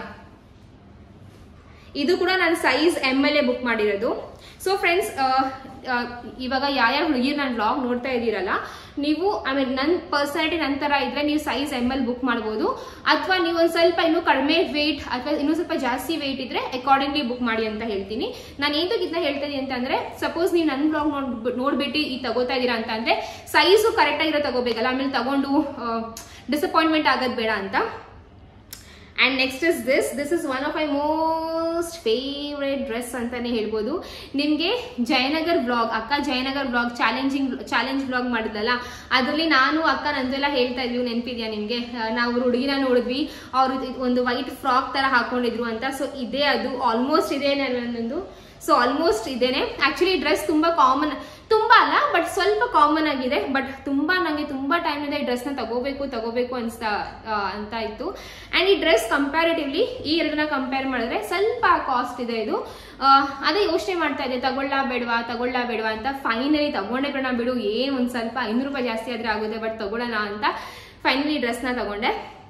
ಇದು ಕೂಡ ನಾನು size M L a book ಮಾಡಿರೋದು ಸೊ ಫ್ರೆಂಡ್ಸ್ ಇವಾಗ ಯಾರ್ಯಾವ ಹುಡುಗಿರು ನಾನು ಬ್ಲಾಗ್ ನೋಡ್ತಾ ಇದ್ದೀರಲ್ಲ ನೀವು ಐ ಮೀನ್ ನನ್ನ ಪರ್ಸನಾಲಿಟಿ ನಂತರ ಇದ್ರೆ ನೀವು ಸೈಜ್ ಎಮ್ ಎಲ್ ಬುಕ್ ಮಾಡ್ಬೋದು ಅಥವಾ ನೀವು ಒಂದು ಸ್ವಲ್ಪ ಇನ್ನೂ ಕಡಿಮೆ ವೆಯ್ಟ್ ಅಥವಾ ಇನ್ನೂ ಸ್ವಲ್ಪ ಜಾಸ್ತಿ ವೆಯ್ಟ್ ಇದ್ರೆ ಅಕಾರ್ಡಿಂಗ್ಲಿ ಬುಕ್ ಮಾಡಿ ಅಂತ ಹೇಳ್ತೀನಿ ನಾನು ಏನಕ್ಕೆ ಇದನ್ನ ಹೇಳ್ತಾ ಇದೀನಿ ಅಂತಂದ್ರೆ ಸಪೋಸ್ ನೀವು ನನ್ನ ಬ್ಲಾಗ್ ನೋಡ್ ನೋಡ್ಬಿಟ್ಟು ಈ ತಗೋತಾ ಇದ್ದೀರಾ ಅಂತ ಅಂದ್ರೆ ಸೈಜು ಕರೆಕ್ಟ್ ಆಗಿರೋ ತಗೋಬೇಕಲ್ಲ ಆಮೇಲೆ ತಗೊಂಡು ಡಿಸಪಾಯಿಂಟ್ಮೆಂಟ್ ಆಗೋದು ಬೇಡ ಅಂತ and next is this this is one of my most favourite dress ಅಂತಾನೆ ಹೇಳ್ಬೋದು ನಿಮಗೆ ಜಯನಗರ್ ಬ್ಲಾಗ್ ಅಕ್ಕ Jayanagar blog challenging challenge blog ಮಾಡಿದ್ಲಲ್ಲ ಅದರಲ್ಲಿ ನಾನು ಅಕ್ಕ ನಂದೆಲ್ಲ ಹೇಳ್ತಾ ಇದ್ವಿ ನೆನಪಿದ್ಯಾ ನಿಮಗೆ ನಾವು ಹುಡುಗಿನ ನೋಡಿದ್ವಿ ಅವರು ಒಂದು ವೈಟ್ ಫ್ರಾಕ್ ತರ ಹಾಕೊಂಡಿದ್ರು ಅಂತ ಸೊ ಇದೇ ಅದು ಆಲ್ಮೋಸ್ಟ್ ಇದೇನೆ ನನ್ನದು ಸೊ ಆಲ್ಮೋಸ್ಟ್ ಇದೇನೆ ಆಕ್ಚುಲಿ ಡ್ರೆಸ್ ತುಂಬಾ ಕಾಮನ್ ತುಂಬಾ ಅಲ್ಲ ಬಟ್ ಸ್ವಲ್ಪ ಕಾಮನ್ ಆಗಿದೆ ಬಟ್ ತುಂಬಾ ನಂಗೆ ತುಂಬಾ ಟೈಮಿಂದ ಈ ಡ್ರೆಸ್ನ ತಗೋಬೇಕು ತಗೋಬೇಕು ಅನ್ಸ್ತಾ ಆ, ಅಂತ ಇತ್ತು ಅಂಡ್ ಈ ಡ್ರೆಸ್ ಕಂಪ್ಯಾರಿಟಿವ್ಲಿ ಈ ಎರಡನ್ನ ಕಂಪೇರ್ ಮಾಡಿದ್ರೆ ಸ್ವಲ್ಪ ಕಾಸ್ಟ್ ಇದೆ ಇದು ಆ, ಅದೇ ಯೋಚನೆ ಮಾಡ್ತಾ ಇದ್ದೆ ತಗೊಳ್ಳ ಬೇಡವಾ ತಗೊಳ್ಳ ಬೇಡವಾ ಅಂತ ಫೈನಲಿ ತಗೊಂಡೆ ಬೇಡ ಬಿಡು ಏನ್ ಒಂದ್ ಸ್ವಲ್ಪ ಐನೂರು ರೂಪಾಯಿ ಜಾಸ್ತಿ ಆದ್ರೆ ಆಗುತ್ತೆ ಬಟ್ ತಗೊಳ್ಳೋಣ ಅಂತ ಫೈನಲಿ ಡ್ರೆಸ್ನ ತಗೊಂಡೆ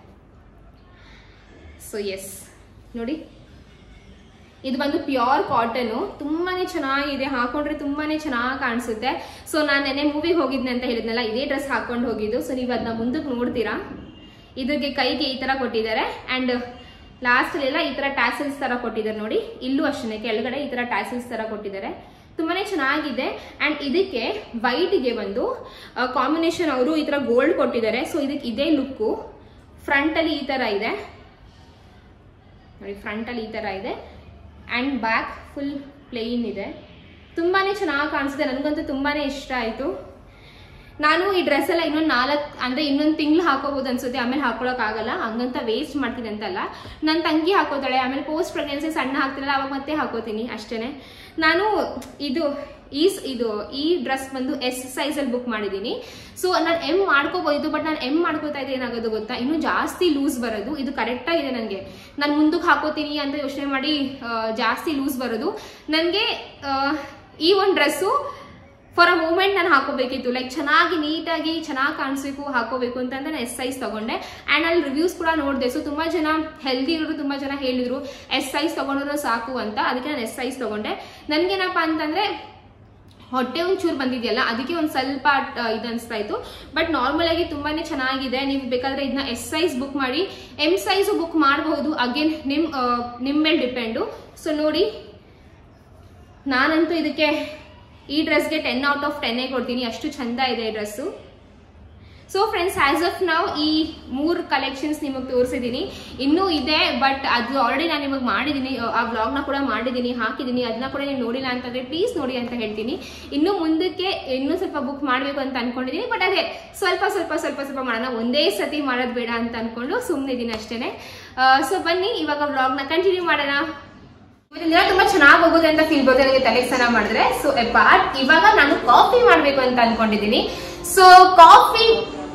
ಸೊ ಎಸ್ ನೋಡಿ ಇದು ಬಂದು ಪ್ಯೂರ್ ಕಾಟನ್ ತುಂಬಾನೇ ಚೆನ್ನಾಗಿದೆ ಹಾಕೊಂಡ್ರೆ ತುಂಬಾನೇ ಚೆನ್ನಾಗಿ ಕಾಣಿಸುತ್ತೆ ಸೊ ನಾನು ನೆನೆ ಮೂವಿಗೆ ಹೋಗಿದ್ದೆ ಅಂತ ಹೇಳಿದ್ನಲ್ಲ ಇದೇ ಡ್ರೆಸ್ ಹಾಕೊಂಡು ಹೋಗಿದ್ದು ಸೊ ನೀವು ಅದನ್ನ ಮುಂದಕ್ಕೆ ನೋಡ್ತೀರಾ ಇದಕ್ಕೆ ಕೈಗೆ ಈ ತರ ಕೊಟ್ಟಿದ್ದಾರೆ ಅಂಡ್ ಲಾಸ್ಟ್ ಎಲ್ಲ ಈ ತರ ಟ್ಯಾಸಲ್ಸ್ ತರ ಕೊಟ್ಟಿದ್ದಾರೆ ನೋಡಿ ಇಲ್ಲೂ ಅಷ್ಟೇ ಕೆಳಗಡೆ ಈ ತರ ಟ್ಯಾಸಲ್ಸ್ ತರ ಕೊಟ್ಟಿದ್ದಾರೆ ತುಂಬಾನೇ ಚೆನ್ನಾಗಿದೆ ಅಂಡ್ ಇದಕ್ಕೆ ವೈಟ್ಗೆ ಬಂದು ಕಾಂಬಿನೇಷನ್ ಅವರು ಈ ತರ ಗೋಲ್ಡ್ ಕೊಟ್ಟಿದ್ದಾರೆ ಸೊ ಇದಕ್ಕೆ ಇದೇ ಲುಕ್ಕು ಫ್ರಂಟ್ ಅಲ್ಲಿ ಈ ತರ ಇದೆ ನೋಡಿ ಫ್ರಂಟ್ ಅಲ್ಲಿ ಈ ತರ ಇದೆ ಅಂಡ್ ಬ್ಯಾಕ್ ಫುಲ್ ಪ್ಲೇನ್ ಇದೆ ತುಂಬಾನೇ ಚೆನ್ನಾಗಿ ಕಾಣಿಸುತ್ತೆ ನನಗಂತೂ ತುಂಬಾನೇ ಇಷ್ಟ ಆಯ್ತು ನಾನು ಈ ಡ್ರೆಸ್ ಎಲ್ಲ ಇನ್ನೊಂದು ನಾಲ್ಕು ಅಂದ್ರೆ ಇನ್ನೊಂದು ತಿಂಗಳು ಹಾಕೋಬಹುದು ಅನ್ಸುತ್ತೆ ಆಮೇಲೆ ಹಾಕೊಳಕ್ ಆಗಲ್ಲ ಹಂಗಂತ ವೇಸ್ಟ್ ಮಾಡ್ತೀನಿ ಅಂತಲ್ಲ ನನ್ನ ತಂಗಿ ಹಾಕೋತಾಳೆ ಆಮೇಲೆ ಪೋಸ್ಟ್ ಪ್ರೆಗ್ನೆನ್ಸಿ ಸಣ್ಣ ಹಾಕ್ತಿರಲ್ಲ ಅವಾಗ ಮತ್ತೆ ಹಾಕೋತೀನಿ ಅಷ್ಟೇನೆ ನಾನು ಇದು ಈ ಸ್- ಇದು ಈ ಡ್ರೆಸ್ ಬಂದು ಎಸ್ ಸೈಜ್ ಅಲ್ಲಿ ಬುಕ್ ಮಾಡಿದ್ದೀನಿ ಸೊ ನಾನು ಎಮ್ ಮಾಡ್ಕೋಬಹುದು ಬಟ್ ನಾನು ಎಮ್ ಮಾಡ್ಕೋತಾ ಇದ್ರೆ ಏನಾಗೋದು ಗೊತ್ತಾ ಇನ್ನೂ ಜಾಸ್ತಿ ಲೂಸ್ ಬರೋದು ಇದು ಕರೆಕ್ಟ್ ಆಗಿದೆ ನನಗೆ ನಾನು ಮುಂದಕ್ಕೆ ಹಾಕೋತೀನಿ ಅಂತ ಯೋಚನೆ ಮಾಡಿ ಆ, ಜಾಸ್ತಿ ಲೂಸ್ ಬರೋದು ನನಗೆ ಈ ಒಂದು ಡ್ರೆಸ್ಸು ಫಾರ್ ಅ ಮೂಮೆಂಟ್ ನಾನು ಹಾಕೋಬೇಕಿತ್ತು ಲೈಕ್ ಚೆನ್ನಾಗಿ ನೀಟಾಗಿ ಚೆನ್ನಾಗಿ ಕಾಣಿಸ್ಬೇಕು ಹಾಕೋಬೇಕು ಅಂತ ನಾನು ಎಸ್ ಸೈಜ್ ತಗೊಂಡೆ ಆ್ಯಂಡ್ ಅಲ್ಲಿ ರಿವ್ಯೂಸ್ ಕೂಡ ನೋಡಿದೆ ಸೊ ತುಂಬಾ ಜನ ಹೆಲ್ದಿ ಇರೋರು ತುಂಬಾ ಜನ ಹೇಳಿದ್ರು ಎಸ್ ಸೈಜ್ ತಗೊಂಡ್ರು ಸಾಕು ಅಂತ ಅದಕ್ಕೆ ನಾನು ಎಸ್ ಸೈಜ್ ತಗೊಂಡೆ ನನ್ಗೇನಪ್ಪ ಅಂತಂದ್ರೆ ಹೊಟ್ಟೆ ಒಂಚೂರು ಬಂದಿದೆಯಲ್ಲ ಅದಕ್ಕೆ ಒಂದು ಸ್ವಲ್ಪ ಆ, ಇದು ಅನಿಸ್ತಾ ಇತ್ತು ಬಟ್ ನಾರ್ಮಲ್ ಆಗಿ ತುಂಬಾನೇ ಚೆನ್ನಾಗಿದೆ ನೀವು ಬೇಕಾದ್ರೆ ಇದನ್ನ ಎಸ್ ಸೈಜ್ ಬುಕ್ ಮಾಡಿ ಎಮ್ ಸೈಜು ಬುಕ್ ಮಾಡಬಹುದು ಅಗೇನ್ ನಿಮ್ ಆ, ನಿಮ್ ಮೇಲೆ ಡಿಪೆಂಡು ಸೊ ನೋಡಿ ನಾನಂತೂ ಇದಕ್ಕೆ ಈ ಡ್ರೆಸ್ಗೆ ಟೆನ್ ಔಟ್ ಆಫ್ ಟೆನ್ನೇ ಕೊಡ್ತೀನಿ ಅಷ್ಟು ಚಂದ ಇದೆ ಈ dress so friends as of ನಾವು ಈ ಮೂರು ಕಲೆಕ್ಷನ್ಸ್ ನಿಮಗೆ ತೋರಿಸಿದ್ದೀನಿ ಇನ್ನೂ ಇದೆ ಬಟ್ ಅದು ಆಲ್ರೆಡಿ ನಾನು ನಿಮಗೆ ಮಾಡಿದ್ದೀನಿ ಆ ವ್ಲಾಗ್ನ ಕೂಡ ಮಾಡಿದ್ದೀನಿ ಹಾಕಿದ್ದೀನಿ ಅದನ್ನ ಕೂಡ ನೀವು ನೋಡಿಲ್ಲ ಅಂತಂದ್ರೆ ಪ್ಲೀಸ್ ನೋಡಿ ಅಂತ ಹೇಳ್ತೀನಿ ಇನ್ನು ಮುಂದಕ್ಕೆ ಇನ್ನೂ ಸ್ವಲ್ಪ ಬುಕ್ ಮಾಡಬೇಕು ಅಂತ ಅನ್ಕೊಂಡಿದ್ದೀನಿ ಬಟ್ ಅದೇ ಸ್ವಲ್ಪ ಸ್ವಲ್ಪ ಸ್ವಲ್ಪ ಸ್ವಲ್ಪ ಮಾಡೋಣ ಒಂದೇ ಸತಿ ಮಾಡೋದು ಬೇಡ ಅಂತ ಅನ್ಕೊಂಡು ಸುಮ್ಮನೆ ಇದ್ದೀನಿ ಅಷ್ಟೇನೆ ಸೊ ಬನ್ನಿ ಇವಾಗ ವ್ಲಾಗ್ನ ಕಂಟಿನ್ಯೂ ಮಾಡೋಣ ಇವತ್ತಿನ ದಿನ ತುಂಬಾ ಚೆನ್ನಾಗಿ ಹೋಗುತ್ತೆ ಅಂತ ಫೀಲ್ ಬರುತ್ತೆ ನನಗೆ ತಲೆಗೆ ಸ್ನಾನ ಮಾಡಿದ್ರೆ ಸೊ ಪಾರ್ಟ್ ಇವಾಗ ನಾನು ಕಾಫಿ ಮಾಡ್ಬೇಕು ಅಂತ ಅನ್ಕೊಂಡಿದ್ದೀನಿ ಸೊ ಕಾಫಿ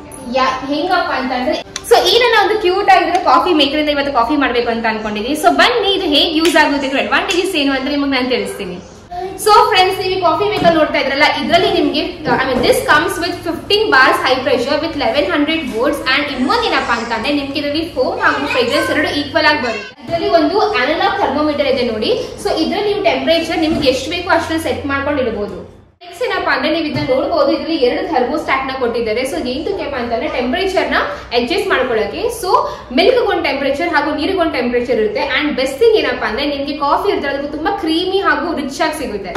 ಹೆಂಗಪ್ಪ ಅಂತಂದ್ರೆ ಸೊ ಈ ನನ್ನ ಒಂದು ಕ್ಯೂಟ್ ಆಗಿರೋ ಕಾಫಿ ಮೇಕರ್ ಇಂದ ಇವತ್ತು ಕಾಫಿ ಮಾಡ್ಬೇಕು ಅಂತ ಅನ್ಕೊಂಡಿದ್ದೀನಿ ಸೊ ಬನ್ನಿ ಇದು ಹೇಗೆ ಯೂಸ್ ಆಗುತ್ತೆ ಇದ್ರ ಅಡ್ವಾಂಟೇಜಸ್ ಏನು ಅಂತ ನಿಮಗೆ ನಾನು ತಿಳಿಸ್ತೀನಿ ಸೊ ಫ್ರೆಂಡ್ಸ್ ನೀವು ಕಾಫಿ ಮೇಕರ್ ನೋಡ್ತಾ ಇದ್ರಲ್ಲ ಇದರಲ್ಲಿ ನಿಮಗೆ I mean this comes with fifteen bars high pressure with eleven hundred volts and ಇನ್ನೊಂದೇನಪ್ಪ ಅಂತಂದ್ರೆ ನಿಮ್ಗೆ ಇದರಲ್ಲಿ ಫೋಮ್ ಹಾಗೂ ಫ್ರೇಗ್ರೆನ್ಸ್ ಎರಡು ಈಕ್ವಲ್ ಆಗಿ ಬರುತ್ತೆ ಇದರಲ್ಲಿ ಒಂದು ಅನಲಾಗ್ ಥರ್ಮೋಮೀಟರ್ ಇದೆ ನೋಡಿ ಸೊ ಇದ್ರಲ್ಲಿ ನೀವು ಟೆಂಪರೇಚರ್ ನಿಮ್ಗೆ ಎಷ್ಟು ಬೇಕೋ ಅಷ್ಟನ್ನ ಸೆಟ್ ಮಾಡ್ಕೊಂಡು ಇಡಬಹುದು ನೆಕ್ಸ್ಟ್ ಏನಪ್ಪಾ ಅಂದ್ರೆ ನೀವು ಇದನ್ನ ನೋಡಬಹುದು ಇದರಲ್ಲಿ ಎರಡು ಥರ್ಮೋಸ್ಟಾಟ್ ನ ಕೊಟ್ಟಿದ್ದಾರೆ ಸೊ ಏನಕ್ಕೆ ಅಂತಂದ್ರೆ ಟೆಂಪರೇಚರ್ ನ ಅಡ್ಜಸ್ಟ್ ಮಾಡ್ಕೊಳ್ಳೋಕೆ ಸೊ ಮಿಲ್ಕ್ ಒಂದು ಟೆಂಪರೇಚರ್ ಹಾಗೂ ನೀರಿಗೆ ಒಂದು ಟೆಂಪರೇಚರ್ ಇರುತ್ತೆ ಅಂಡ್ ಬೆಸ್ಟ್ ಥಿಂಗ್ ಏನಪ್ಪಾ ಅಂದ್ರೆ ನಿಮ್ಗೆ ಕಾಫಿ ಇರುತ್ತೆ ಅದು ತುಂಬಾ ಕ್ರೀಮಿ ಹಾಗೂ ರಿಚ್ ಆಗಿ ಸಿಗುತ್ತೆ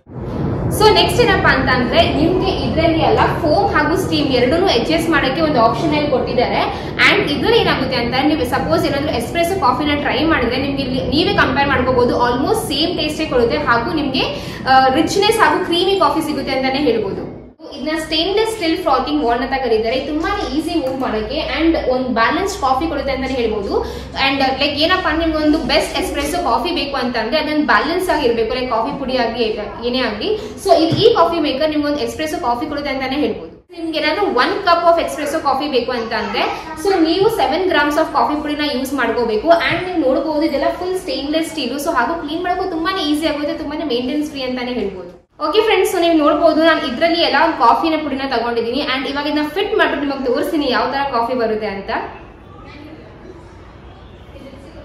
ಸೊ ನೆಕ್ಸ್ಟ್ ಏನಪ್ಪಾ ಅಂತ ಅಂದ್ರೆ ನಿಮ್ಗೆ ಇದರಲ್ಲಿ ಅಲ್ಲ ಫೋಮ್ ಹಾಗೂ ಸ್ಟೀಮ್ ಎರಡೂ ಅಡ್ಜಸ್ಟ್ ಮಾಡಕ್ಕೆ ಒಂದು ಆಪ್ಷನ್ ಅಲ್ಲಿ ಕೊಟ್ಟಿದ್ದಾರೆ ಅಂಡ್ ಇದ್ರಲ್ಲಿ ಏನಾಗುತ್ತೆ ಅಂತ ನೀವು ಸಪೋಸ್ ಏನಾದ್ರು ಎಸ್ಪ್ರೆಸೋ ಕಾಫಿನ ಟ್ರೈ ಮಾಡಿದ್ರೆ ನಿಮ್ಗೆ ಇಲ್ಲಿ ನೀವೇ ಕಂಪೇರ್ ಮಾಡ್ಕೋಬಹುದು ಆಲ್ಮೋಸ್ಟ್ ಸೇಮ್ ಟೇಸ್ಟೇ ಕೊಡುತ್ತೆ ಹಾಗೂ ನಿಮ್ಗೆ ರಿಚ್ನೆಸ್ ಹಾಗೂ ಕ್ರೀಮಿ ಕಾಫಿ ಸಿಗುತ್ತೆ ಅಂತಾನೆ ಹೇಳ್ಬೋದು ಇದನ್ನ ಸ್ಟೇನ್ಲೆಸ್ ಸ್ಟಿಲ್ ಫ್ರಾತಿಂಗ್ ವಾಲ್ ಅಂತ ಕರೀತಾರೆ ಇದು ತುಂಬಾನೇ ಈಸಿ ಮೂವ್ ಮಾಡೋಕೆ ಅಂಡ್ ಒಂದು ಬ್ಯಾಲೆನ್ಸ್ ಕಾಫಿ ಕೊಡುತ್ತೆ ಅಂತಾನೆ ಹೇಳ್ಬೋದು ಅಂಡ್ ಲೈಕ್ ಏನಪ್ಪಾ ನಿಮ್ಗೆ ಒಂದು ಬೆಸ್ಟ್ ಎಸ್ಪ್ರೆಸೋ ಕಾಫಿ ಬೇಕು ಅಂತಂದ್ರೆ ಅದನ್ನ ಬ್ಯಾಲೆನ್ಸ್ ಆಗಿರ್ಬೇಕು ಲೈಕ್ ಕಾಫಿ ಪುಡಿ ಆಗಲಿ ಏನೇ ಆಗಲಿ ಸೊ ಇದು ಈ ಕಾಫಿ ಮೇಕರ್ ನಿಮ್ಗೆ ಒಂದು ಎಕ್ಸ್ಪ್ರೆಸೋ ಕಾಫಿ ಕೊಡುತ್ತೆ ಅಂತಾನೆ ಹೇಳ್ಬೋದು ನಿಮ್ಗೆ ಏನಾದ್ರು one cup of espresso coffee ಬೇಕು ಅಂತ ಅಂದ್ರೆ ಸೊ ನೀವು ಸೆವೆನ್ ಗ್ರಾಮ್ಸ್ ಆಫ್ ಕಾಫಿ ಪುಡಿನ ಯೂಸ್ ಮಾಡ್ಕೋಬೇಕು ಅಂಡ್ ನೀವು ನೋಡಬಹುದು ಇದೆಲ್ಲ ಫುಲ್ ಸ್ಟೇನ್ಲೆಸ್ ಸ್ಟೀಲು ಸೊ ಹಾಗೂ ಕ್ಲೀನ್ ಮಾಡೋಕೆ ತುಂಬಾನೇ ಈಸಿ ಆಗುತ್ತೆ ತುಂಬಾನೇ ಮೇಂಟೆನೆನ್ಸ್ ಫ್ರೀ ಅಂತಾನೆ ಹೇಳ್ಬೋದು ಓಕೆ ಫ್ರೆಂಡ್ಸ್ ಸೊ ನೀವು ನೋಡಬಹುದು ನಾನು ಇದರಲ್ಲಿ ಎಲ್ಲ ಕಾಫಿನ ಪುಡಿನ ತಗೊಂಡಿದ್ದೀನಿ ಅಂಡ್ ಇವಾಗ ಇದನ್ನ ಫಿಟ್ ಮಾಡ್ಬಿಟ್ಟು ನಿಮಗೆ ತೋರಿಸ್ತೀನಿ ಯಾವ ತರ ಕಾಫಿ ಬರುತ್ತೆ ಅಂತ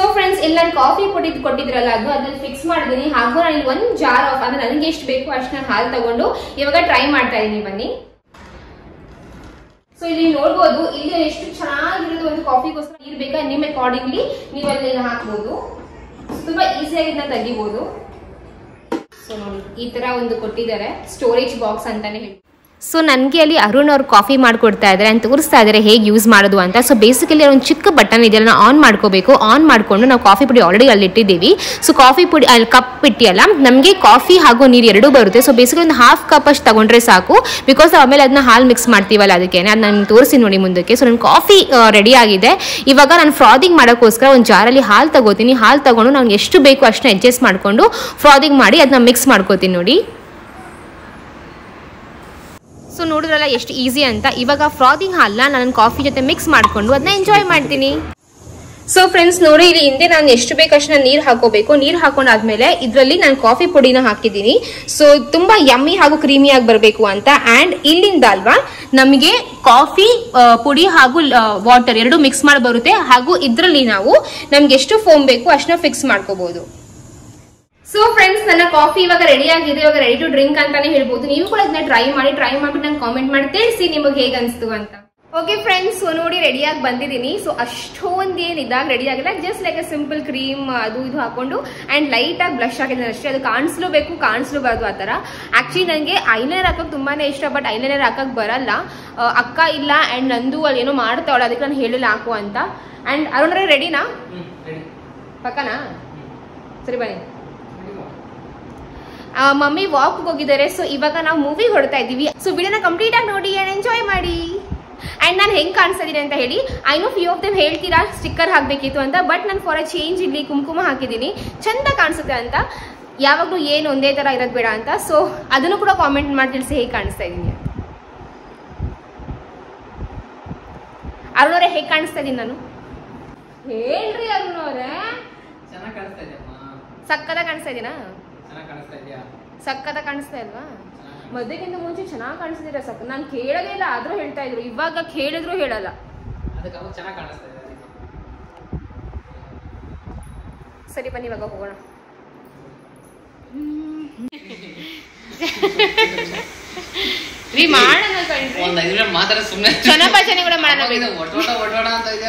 ಫ್ರೆಂಡ್ಸ್ ಇಲ್ಲಿ ನಾನು ಕಾಫಿ ಪುಡಿ ಕೊಟ್ಟಿದ್ರಲ್ಲ ಅದು ಅದ್ರಲ್ಲಿ ಫಿಕ್ಸ್ ಮಾಡಿದೀನಿ ಹಾಗೂ ನಾನು ಇಲ್ಲಿ ಒಂದು ಜಾರ್ ಆಫ್ ಅಂದ್ರೆ ನನಗೆ ಎಷ್ಟು ಬೇಕು ಅಷ್ಟು ನಾನು ಹಾಲು ತಗೊಂಡು ಇವಾಗ ಟ್ರೈ ಮಾಡ್ತಾ ಇದೀನಿ ಬನ್ನಿ ಸೊ ಇಲ್ಲಿ ನೋಡ್ಬೋದು ಇಲ್ಲಿ ಎಷ್ಟು ಚೆನ್ನಾಗಿರೋದು ಒಂದು ಕಾಫಿಗೋಸ್ಕರ ನೀರು ಬೇಕಾ ನಿಮ್ಮ ಅಕಾರ್ಡಿಂಗ್ಲಿ ನೀವು ಅಲ್ಲಿ ಹಾಕ್ಬೋದು ತುಂಬಾ ಈಸಿಯಾಗಿ ಇದನ್ನ ತೆಗಿಬೋದು ಸೊ ನೋಡಿ ಈ ತರ ಒಂದು ಕೊಟ್ಟಿದ್ದಾರೆ ಸ್ಟೋರೇಜ್ ಬಾಕ್ಸ್ ಅಂತಾನೆ ಹೇಳಿ ಸೊ ನನಗೆ ಅಲ್ಲಿ ಅರುಣ್ ಅವ್ರು ಕಾಫಿ ಮಾಡಿಕೊಡ್ತಾ ಇದ್ದಾರೆ ಅಂತ ತೋರಿಸ್ತಾ ಇದ್ದಾರೆ ಹೇಗೆ ಯೂಸ್ ಮಾಡೋದು ಅಂತ ಸೊ ಬೇಸಿಕಲಿ ಒಂದು ಚಿಕ್ಕ ಬಟನ್ ಇದೆಯಲ್ಲ ನಾವು ಆನ್ ಮಾಡ್ಕೋಬೇಕು ಆನ್ ಮಾಡಿಕೊಂಡು ನಾವು ಕಾಫಿ ಪುಡಿ ಆಲ್ರೆಡಿ ಅಲ್ಲಿ ಇಟ್ಟಿದ್ದೀವಿ ಸೊ ಕಾಫಿ ಪುಡಿ ಅಲ್ಲಿ ಕಪ್ ಇಟ್ಟಿಯಲ್ಲ ನಮಗೆ ಕಾಫಿ ಹಾಗೂ ನೀರು ಎರಡೂ ಬರುತ್ತೆ ಸೊ ಬೇಸಿಕಲಿ ಒಂದು ಹಾಫ್ ಕಪ್ ಅಷ್ಟು ತಗೊಂಡ್ರೆ ಸಾಕು ಬಿಕಾಸ್ ಆಮೇಲೆ ಅದನ್ನ ಹಾಲು ಮಿಕ್ಸ್ ಮಾಡ್ತೀವಲ್ಲ ಅದಕ್ಕೆ ಅದು ನಾನು ತೋರಿಸಿ ನೋಡಿ ಮುಂದಕ್ಕೆ ಸೊ ನನ್ನ ಕಾಫಿ ರೆಡಿ ಆಗಿದೆ ಇವಾಗ ನಾನು ಫ್ರಾದಿಂಗ್ ಮಾಡೋಕ್ಕೋಸ್ಕರ ಒಂದು ಜಾರಲ್ಲಿ ಹಾಲು ತಗೋತೀನಿ ಹಾಲು ತಗೊಂಡು ನಾನು ಎಷ್ಟು ಬೇಕು ಅಷ್ಟನ್ನ ಅಡ್ಜಸ್ಟ್ ಮಾಡಿಕೊಂಡು ಫ್ರಾದಿಂಗ್ ಮಾಡಿ ಅದನ್ನ ಮಿಕ್ಸ್ ಮಾಡ್ಕೋತೀನಿ ನೋಡಿ ಸೊ ನೋಡಿದ್ರಲ್ಲ ಎಷ್ಟು ಈಸಿ ಅಂತ ಇವಾಗ ಫ್ರಾದಿಂಗ್ ಹಾಲನ್ನ ನಾನು ಕಾಫಿ ಜೊತೆ ಮಿಕ್ಸ್ ಮಾಡಿಕೊಂಡು ಅದನ್ನ ಎಂಜಾಯ್ ಮಾಡ್ತೀನಿ ಸೊ ಫ್ರೆಂಡ್ಸ್ ನೋಡಿ ಇಲ್ಲಿ ಹಿಂದೆ ನಾನು ಎಷ್ಟು ಬೇಕಷ್ಟು ನಾನು ನೀರು ಹಾಕೋಬೇಕು ನೀರು ಹಾಕೊಂಡಾದ್ಮೇಲೆ ಇದರಲ್ಲಿ ನಾನು ಕಾಫಿ ಪುಡಿನ ಹಾಕಿದ್ದೀನಿ ಸೊ ತುಂಬಾ ಯಮ್ಮಿ ಹಾಗೂ ಕ್ರೀಮಿಯಾಗಿ ಬರಬೇಕು ಅಂತ ಆ್ಯಂಡ್ ಇಲ್ಲಿಂದ ಅಲ್ವಾ ನಮಗೆ ಕಾಫಿ ಆ, ಪುಡಿ ಹಾಗೂ ವಾಟರ್ ಎರಡು ಮಿಕ್ಸ್ ಮಾಡಿ ಬರುತ್ತೆ ಹಾಗೂ ಇದರಲ್ಲಿ ನಾವು ನಮ್ಗೆ ಎಷ್ಟು ಫೋಮ್ ಬೇಕು ಅಷ್ಟನ್ನ ಫಿಕ್ಸ್ ಮಾಡ್ಕೋಬಹುದು ಸೊ ಫ್ರೆಂಡ್ಸ್ ನನ್ನ ಕಾಫಿ ಇವಾಗ ರೆಡಿ ಆಗಿದೆ ಇವಾಗ ರೆಡಿ ಟು ಡ್ರಿಂಕ್ ಅಂತಾನೆ ಹೇಳ್ಬೋದು ನೀವು ಕೂಡ ಇದನ್ನ ಟ್ರೈ ಮಾಡಿ ಟ್ರೈ ಮಾಡ್ಬಿಟ್ಟು ನಂಗೆ ಕಾಮೆಂಟ್ ಮಾಡಿ ತಿಳಿಸಿ ನಿಮಗೆ ಹೇಗೆ ಅನಿಸ್ತು ಅಂತ ಓಕೆ ಫ್ರೆಂಡ್ಸ್ ಸೊ ನೋಡಿ ರೆಡಿಯಾಗಿ ಬಂದಿದ್ದೀನಿ ಸೊ ಅಷ್ಟೊಂದು ಏನು ಇದಾಗ ರೆಡಿ ಆಗಿಲ್ಲ just like a simple cream ಅದು ಇದು ಹಾಕೊಂಡು ಆ್ಯಂಡ್ ಲೈಟಾಗಿ ಬ್ಲಶ್ ಹಾಕಿದ್ದೀನಿ ಅಷ್ಟೇ ಅದು ಕಾಣಿಸ್ಲೂ ಬೇಕು ಕಾಣಿಸ್ಲೂಬಾರ್ದು ಆ ಥರ ಆ್ಯಕ್ಚುಲಿ ನನಗೆ ಐಲೈನರ್ ಹಾಕೋಕೆ ತುಂಬಾ ಇಷ್ಟ ಬಟ್ ಐಲೈನರ್ ಹಾಕಕ್ಕೆ ಬರಲ್ಲ ಆ, ಅಕ್ಕ ಇಲ್ಲ ಆ್ಯಂಡ್ ನಂದು ಅಲ್ಲಿ ಏನೋ ಮಾಡ್ತಾವಳ ಅದಕ್ಕೆ ನಾನು ಹೇಳಿಲ್ಲ ಹಾಕು ಅಂತ ಆ್ಯಂಡ್ ಅರುಣ್ರೆ ರೆಡಿನಾ ಪಕ್ಕನಾ ಸರಿ ಬನ್ನಿ ಆ, ಮಮ್ಮಿ ವಾಕ್ ಹೋಗಿದ್ದಾರೆ ಸೊ ಇವಾಗ ನಾವು ಮೂವಿ ಹೊಡ್ತಾ ಇದ್ದೀವಿ ಸೊ ವಿಡಿಯೋನ ಕಂಪ್ಲೀಟ್ ಆಗಿ ನೋಡಿ ಅಂಡ್ ಎಂಜಾಯ್ ಮಾಡಿ ಅಂಡ್ ನಾನು ಹೆಂಗ್ ಕಾಣಿಸ್ತಾ ಇದೀನಿ ಅಂತ ಹೇಳಿ I know few of them ಹೇಳ್ತೀರಾ ಸ್ಟಿಕ್ಕರ್ ಹಾಕ್ಬೇಕಿತ್ತು ಅಂತ ಬಟ್ ನಾನು ಫಾರ್ ಅ ಚೇಂಜ್ ಇಲ್ಲಿ ಕುಂಕುಮ ಹಾಕಿದ್ದೀನಿ ಚಂದ ಕಾಣಿಸುತ್ತೆ ಅಂತ ಯಾವಾಗಲೂ ಏನು ಒಂದೇ ತರ ಇರೋದು ಬೇಡ ಅಂತ ಸೊ ಅದನ್ನು ಕೂಡ ಕಾಮೆಂಟ್ ಮಾಡಿ ತಿಳಿಸಿ ಹೇಗೆ ಕಾಣಿಸ್ತಾ ಇದ್ದೀನಿ ಅಂತ ಅರುಣವ್ರೆ ಹೇಗೆ ಕಾಣಿಸ್ತಾ ಇದ್ದೀನಿ ನಾನು ಹೇಳ್ರಿ ಅರುಣವ್ರೆ ಚೆನ್ನಾಗಿ ಕಾಣಿಸ್ತಾ ಇದೆಯಮ್ಮ ಸಕ್ಕದ ಕಾಣಿಸ್ತಾ ಇದೀನಾ ಚೆನ್ನಾಗಿ ಕಾಣಿಸ್ತಾ ಇದೆಯಾ ಸಕ್ಕದ ಕಾಣಿಸ್ತಾ ಇಲ್ವಾ ಮದ್ವೆಗಿಂತ ಮುಂಚೆ ಚೆನ್ನಾಗಿ ಕಾಣಿಸ್ತಿದ್ದೀರಾ ಸಕ್ ನಾನು ಕೇಳೋದೇ ಇಲ್ಲ ಆದ್ರೂ ಹೇಳ್ತಾ ಇದ್ರು ಇವಾಗ ಕೇಳಿದ್ರು ಹೇಳಲ್ಲ ಅದಕ್ಕೆ ಅವಾಗ ಚೆನ್ನಾಗಿ ಕಾಣಿಸ್ತಾ ಇದೆ ಸರಿ ಬನ್ನಿ ಇವಾಗ ಹೋಗೋಣ ರೀ ಮಾಡೋಣ ಕಣ್ರಿ ಒಂದ್ ಐದು ನಿಮಿಷ ಮಾತಾಡ ಸುಮ್ಮನೆ ಚನ್ನಭಜನೆ ಕೂಡ ಮಾಡೋಣ ಬಿಡು. ಒಟೋಟ ಒಟೋಟ ಅಂತ ಇದೆ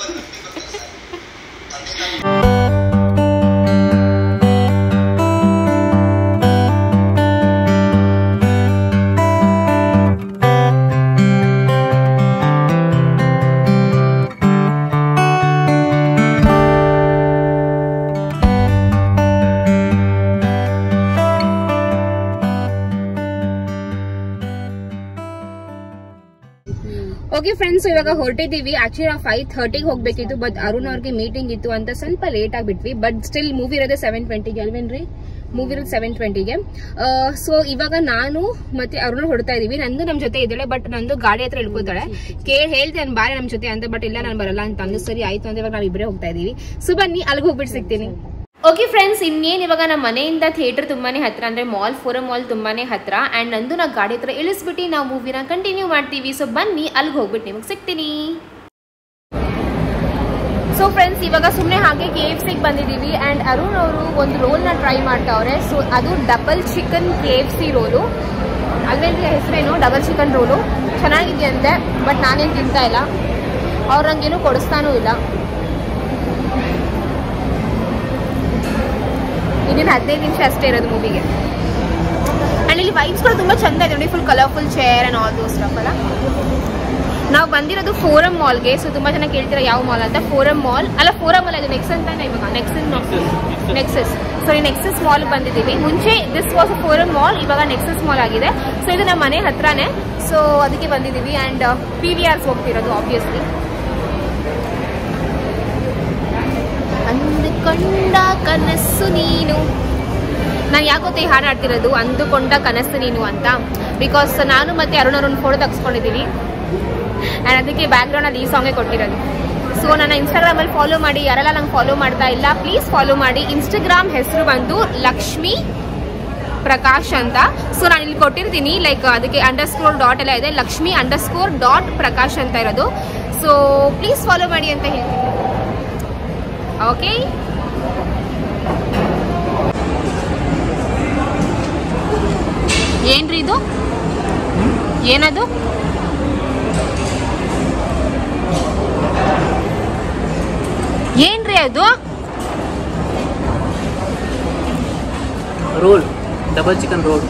ಓಕೆ ಫ್ರೆಂಡ್ಸ್ ಇವಾಗ ಹೊರಟಿದ್ದೀವಿ ಆಕ್ಚುಲಿ ನಾವು ಫೈವ್ ಥರ್ಟಿಗೆ ಹೋಗ್ಬೇಕಿತ್ತು ಬಟ್ ಅರುಣ್ ಅವ್ರಿಗೆ ಮೀಟಿಂಗ್ ಇತ್ತು ಅಂತ ಸ್ವಲ್ಪ ಲೇಟ್ ಆಗಿಬಿಟ್ವಿ ಬಟ್ ಸ್ಟಿಲ್ ಮೂವಿ ಇರೋದೇ ಸೆವೆನ್ ಟ್ವೆಂಟಿಗೆ ಅಲ್ವೇನ್ರಿ ಮೂವಿ ಇರೋದು ಸೆವೆನ್ ಟ್ವೆಂಟಿಗೆ ಸೊ ಇವಾಗ ನಾನು ಮತ್ತೆ ಅರುಣ್ ಹೊಡ್ತಾ ಇದೀವಿ ನಂದು ನಮ್ ಜೊತೆ ಇದ್ದಾಳೆ ಬಟ್ ನಂದು ಗಾಡಿ ಹತ್ರ ಇಳ್ಕೊತಾಳೆ ಕೇಳಿ ಹೇಳ್ದೆ ನಾನು ಬಾರಿ ನಮ್ ಜೊತೆ ಅಂತ ಬಟ್ ಇಲ್ಲ ನಾನು ಬರಲ್ಲ ಅಂತ ಅಂದು ಸರಿ ಆಯ್ತು ಅಂತ ಇವಾಗ ನಾವ್ ಇಬ್ಬರೇ ಹೋಗ್ತಾ ಇದೀವಿ ಸೊ ಬನ್ನಿ ಅಲ್ಲಿಗೆ ಹೋಗ್ಬಿಟ್ಟು ಸಿಗ್ತೀನಿ ಓಕೆ ಫ್ರೆಂಡ್ಸ್ ಇನ್ನೇನು ಇವಾಗ ನಮ್ಮ ಮನೆಯಿಂದ ಥಿಯೇಟರ್ ತುಂಬಾನೇ ಹತ್ರ ಅಂದ್ರೆ ಮಾಲ್ ಫೋರಮ್ ಮಾಲ್ ತುಂಬಾನೇ ಹತ್ರ ಅಂಡ್ ನಂದು ನಾ ಗಾಡಿ ಹತ್ರ ಇಳಿಸ್ಬಿಟ್ಟು ನಾವು ಮೂವಿನ ಕಂಟಿನ್ಯೂ ಮಾಡ್ತೀವಿ ಸೊ ಬನ್ನಿ ಅಲ್ಲಿಗೆ ಹೋಗ್ಬಿಟ್ಟು ನಿಮಗೆ ಸಿಗ್ತೀನಿ ಸೊ ಫ್ರೆಂಡ್ಸ್ ಇವಾಗ ಸುಮ್ಮನೆ ಹಾಗೆ ಕೆ ಎಫ್ ಸಿಗೆ ಬಂದಿದ್ದೀವಿ ಆ್ಯಂಡ್ ಅರುಣ್ ಅವರು ಒಂದು ರೋಲ್ನ ಟ್ರೈ ಮಾಡ್ತಾವ್ರೆ ಸೊ ಅದು double chicken K F C roll ಅಲ್ವೇನ್ರಿ ಹೆಸರೇನು ಡಬಲ್ ಚಿಕನ್ ರೋಲು ಚೆನ್ನಾಗಿದೆಯಂತೆ ಬಟ್ ನಾನೇನು ತಿಂತಾ ಇಲ್ಲ ಅವ್ರು ನಂಗೇನು ಕೊಡಿಸ್ತಾನೂ ಇಲ್ಲ ಇನ್ನೇನು ಹದಿನೈದು ನಿಮಿಷ ಅಷ್ಟೇ ಇರೋದು ಮೂವಿಗೆ ಆ್ಯಂಡ್ ಇಲ್ಲಿ ವೈಬ್ಸ್ ಕೂಡ ತುಂಬ ಚಂದ ಇದೆ ನೋಡಿ full colourful chair and all those stuff ಅಲ್ಲ ನಾವು ಬಂದಿರೋದು ಫೋರಮ್ ಮಾಲ್ಗೆ ಸೊ ತುಂಬಾ ಜನ ಕೇಳ್ತೀರಾ ಯಾವ ಮಾಲ್ ಅಂತ ಫೋರಮ್ ಮಾಲ್ ಅಲ್ಲ ಫೋರಮ್ ಅಲ್ಲ ಇದು ನೆಕ್ಸ್ ಅಂತಾನೆ ಇವಾಗ ನೆಕ್ಸಸ್ ನೆಕ್ಸಸ್ ಸೊ ಈ ನೆಕ್ಸಸ್ ಮಾಲ್ ಬಂದಿದ್ದೀವಿ ಮುಂಚೆ ದಿಸ್ ವಾಸ್ ಫೋರಮ್ ಮಾಲ್ ಇವಾಗ ನೆಕ್ಸಸ್ ಮಾಲ್ ಆಗಿದೆ ಸೊ ಇದು ನಮ್ಮ ಮನೆ ಹತ್ರನೇ ಸೊ ಅದಕ್ಕೆ ಬಂದಿದ್ದೀವಿ ಆ್ಯಂಡ್ ಪಿ ವಿ ಆರ್ಸ್ ಹೋಗ್ತಿರೋದು ಆಬ್ವಿಯಸ್ಲಿ ಅಂದುಕೊಂಡ ಕನಸು ನೀನು ನಾನು ಯಾಕೊತ್ತೆ ಈ ಹಾಡು ಆಡ್ತಿರೋದು ಅಂದುಕೊಂಡ ಕನಸು ನೀನು ಅಂತ ಬಿಕಾಸ್ ನಾನು ಮತ್ತೆ ಅರುಣ್ ಅರುಣ್ ಫೋಟೋ ತೆಗೆಸ್ಕೊಂಡಿದ್ದೀವಿ ಆ್ಯಂಡ್ ಅದಕ್ಕೆ ಬ್ಯಾಕ್ಗ್ರೌಂಡಲ್ಲಿ ಈ ಸಾಂಗೇ ಕೊಟ್ಟಿರೋದು ಸೊ ನನ್ನ ಇನ್ಸ್ಟಾಗ್ರಾಮಲ್ಲಿ ಫಾಲೋ ಮಾಡಿ ಯಾರೆಲ್ಲ ನಂಗೆ ಫಾಲೋ ಮಾಡ್ತಾ ಇಲ್ಲ ಪ್ಲೀಸ್ ಫಾಲೋ ಮಾಡಿ ಇನ್ಸ್ಟಾಗ್ರಾಮ್ ಹೆಸರು ಬಂದು ಲಕ್ಷ್ಮಿ ಪ್ರಕಾಶ್ ಅಂತ ಸೊ ನಾನು ಇಲ್ಲಿ ಕೊಟ್ಟಿರ್ತೀನಿ ಲೈಕ್ ಅದಕ್ಕೆ ಅಂಡರ್ ಸ್ಕೋರ್ ಡಾಟ್ ಎಲ್ಲ ಇದೆ Lakshmi underscore dot Prakash ಅಂತ ಇರೋದು ಸೊ ಪ್ಲೀಸ್ ಫಾಲೋ ಮಾಡಿ ಅಂತ ಹೇಳ್ತೀನಿ ಓಕೆ ಏನ್ರಿ ಇದು ಏನದು ಏನ್ರಿ ಅದು roll double chicken roll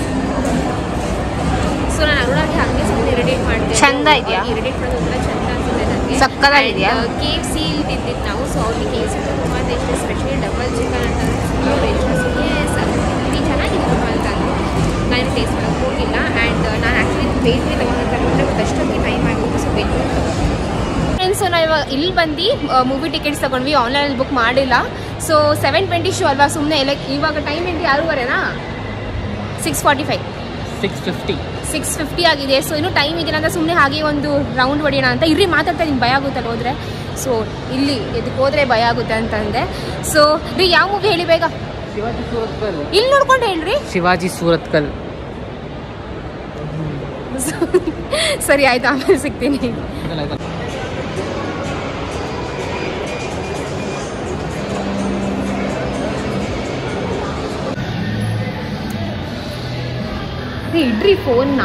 so ನಾನು ಅರುಣಾಗೆ ಹಾಗೆ ಸುಮ್ಮನೆ ಇರಿಟೇಟ್ ಮಾಡಿದೆ ಚಂದ ಇದ್ಯಾ? ಇರಿಟೇಟ್ ಮಾಡೋದೆಲ್ಲ ಚಂದ ಅನ್ಸುತ್ತೆ ನನಗೆ ಸಕ್ಕತ್ತಾಗಿದ್ಯಾ? ಕೆ ಎಫ್ ಸಿ ತಿಂದಿದ್ದು ನಾವು ಸೊ ಅವ್ರಿಗೆ ಕೆ ಎಫ್ ಸಿ ತುಂಬ ಇಷ್ಟ ಸ್ಪೆಷಲಿ ಡಬಲ್ ಚಿಕನ್ ಅಂತಂದರೆ ತುಂಬ ಇಷ್ಟ ಸೊ ಎಸ್ ಇಲ್ಲಿ ಚೆನ್ನಾಗಿದೆ ತುಂಬ ಅಂತ ಅಂದ್ರು ನಾನು ಟೇಸ್ಟ್ ಮಾಡೋಕ್ಕೆ ಹೋಗಿಲ್ಲ ಆ್ಯಂಡ್ ನಾನು ಆ್ಯಕ್ಚುಲಿ ಬೇರೆ ತಗೊಂಡ್ರೆ ಬಟ್ ಅಷ್ಟೊಂದು ಟೈಮ್ ಆಗಿತ್ತು ಸೊ ಬೇಕು ಫ್ರೆಂಡ್ಸ್ ನಾವು ಇವಾಗ ಇಲ್ಲಿ ಬಂದು ಮೂವಿ ಟಿಕೆಟ್ಸ್ ತಗೊಂಡ್ವಿ ಆನ್ಲೈನಲ್ಲಿ ಬುಕ್ ಮಾಡಿಲ್ಲ ಸೊ ಸೆವೆನ್ ಟ್ವೆಂಟಿ ಶೋ ಅಲ್ವಾ ಸುಮ್ಮನೆ ಎಲ್ಲ ಇವಾಗ ಟೈಮ್ ఏంటి ಆರೂವರೆನಾ six forty five six fifty six fifty ಆಗಿದೆ ಸೊ ಇನ್ನೂ ಟೈಮ್ ಇದೆ ಅಂತ ಸುಮ್ಮನೆ ಹಾಗೆ ಒಂದು ರೌಂಡ್ ಹೊಡಿಯೋಣ ಅಂತ ಇರ್ರಿ ಮಾತಾಡ್ತಾ ನಿಮ್ಗೆ ಭಯ ಆಗುತ್ತಲ್ಲ ಹೋದ್ರೆ ಸೊ ಇಲ್ಲಿ ಇದಕ್ಕೆ ಹೋದ್ರೆ ಭಯ ಆಗುತ್ತೆ ಅಂತಂದೆ ಸೊ ರೀ ಯಾವ ಮೂವಿ ಹೇಳಿ ಬೇಗ ಶಿವಾಜಿ ಸೂರತ್ಕಲ್ ಇಲ್ಲಿ ನೋಡ್ಕೊಂಡು ಹೇಳ್ರಿ ಶಿವಾಜಿ ಸೂರತ್ಕಲ್ ಸರಿ ಆಯ್ತು ಆಮೇಲೆ ಸಿಗ್ತೀನಿ ರೀ ಇಡ್ರಿ ಫೋನ್ನ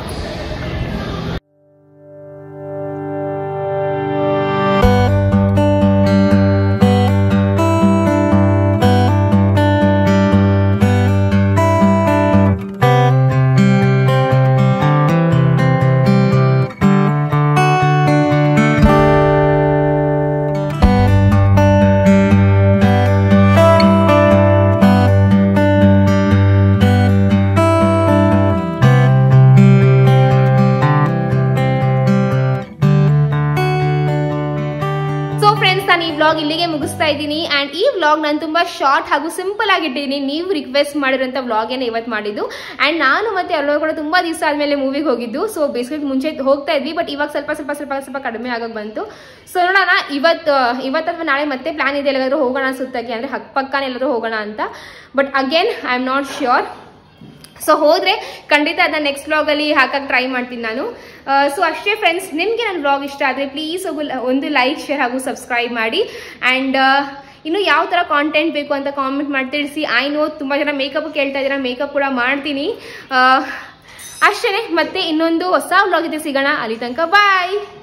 ಸೊ ಫ್ರೆಂಡ್ಸ್ ನಾನು ಈ ವ್ಲಾಗ್ ಇಲ್ಲಿಗೆ ಮುಗಿಸ್ತಾ ಇದ್ದೀನಿ ಆ್ಯಂಡ್ ಈ ವ್ಲಾಗ್ ನಾನು ತುಂಬ ಶಾರ್ಟ್ ಹಾಗೂ ಸಿಂಪಲ್ ಆಗಿಟ್ಟಿದ್ದೀನಿ ನೀವು ರಿಕ್ವೆಸ್ಟ್ ಮಾಡಿರೋಂಥ ವ್ಲಾಗೇನೆ ಇವತ್ತು ಮಾಡಿದ್ದು ಆ್ಯಂಡ್ ನಾನು ಮತ್ತೆ ಎಲ್ಲರೂ ಕೂಡ ತುಂಬ ದಿವಸ ಆದಮೇಲೆ ಮೂವಿಗೆ ಹೋಗಿದ್ದು ಸೊ ಬೇಸಿಗೆ ಮುಂಚೆ ಹೋಗ್ತಾ ಇದ್ವಿ ಬಟ್ ಇವಾಗ ಸ್ವಲ್ಪ ಸ್ವಲ್ಪ ಸ್ವಲ್ಪ ಸ್ವಲ್ಪ ಕಡಿಮೆ ಆಗೋಕೆ ಬಂತು ಸೊ ನೋಡೋಣ ಇವತ್ತು ಇವತ್ತು ಅಥವಾ ನಾಳೆ ಮತ್ತೆ ಪ್ಲಾನ್ ಇದೆ ಎಲ್ಲಾದರೂ ಹೋಗೋಣ ಸುತ್ತಕ್ಕೆ ಅಂದರೆ ಹಕ್ ಪಕ್ಕನೇ ಎಲ್ಲರೂ ಹೋಗೋಣ ಅಂತ but again I am not sure so ಹೋದ್ರೆ ಖಂಡಿತ ಅದನ್ನ ನೆಕ್ಸ್ಟ್ ವ್ಲಾಗಲ್ಲಿ ಹಾಕಕ್ಕೆ ಟ್ರೈ ಮಾಡ್ತೀನಿ ನಾನು ಸೊ ಅಷ್ಟೇ ಫ್ರೆಂಡ್ಸ್ ನಿಮಗೆ ನನ್ನ ವ್ಲಾಗ್ ಇಷ್ಟ ಆದರೆ ಪ್ಲೀಸ್ ಒಂದು ಲೈಕ್ ಶೇರ್ ಹಾಗೂ ಸಬ್ಸ್ಕ್ರೈಬ್ ಮಾಡಿ ಆ್ಯಂಡ್ ಇನ್ನು ಯಾವ ಥರ ಕಾಂಟೆಂಟ್ ಬೇಕು ಅಂತ ಕಾಮೆಂಟ್ ಮಾಡಿ ತಿಳಿಸಿ ಐ ನೋ ತುಂಬ ಜನ ಮೇಕಪ್ ಕೇಳ್ತಾ ಇದ್ದೀರಾ ಮೇಕಪ್ ಕೂಡ ಮಾಡ್ತೀನಿ ಅಷ್ಟೇ ಮತ್ತೆ ಇನ್ನೊಂದು ಹೊಸ ವ್ಲಾಗ್ ಇದೆ ಸಿಗೋಣ ಅಲ್ಲಿ ತನಕ ಬಾಯ್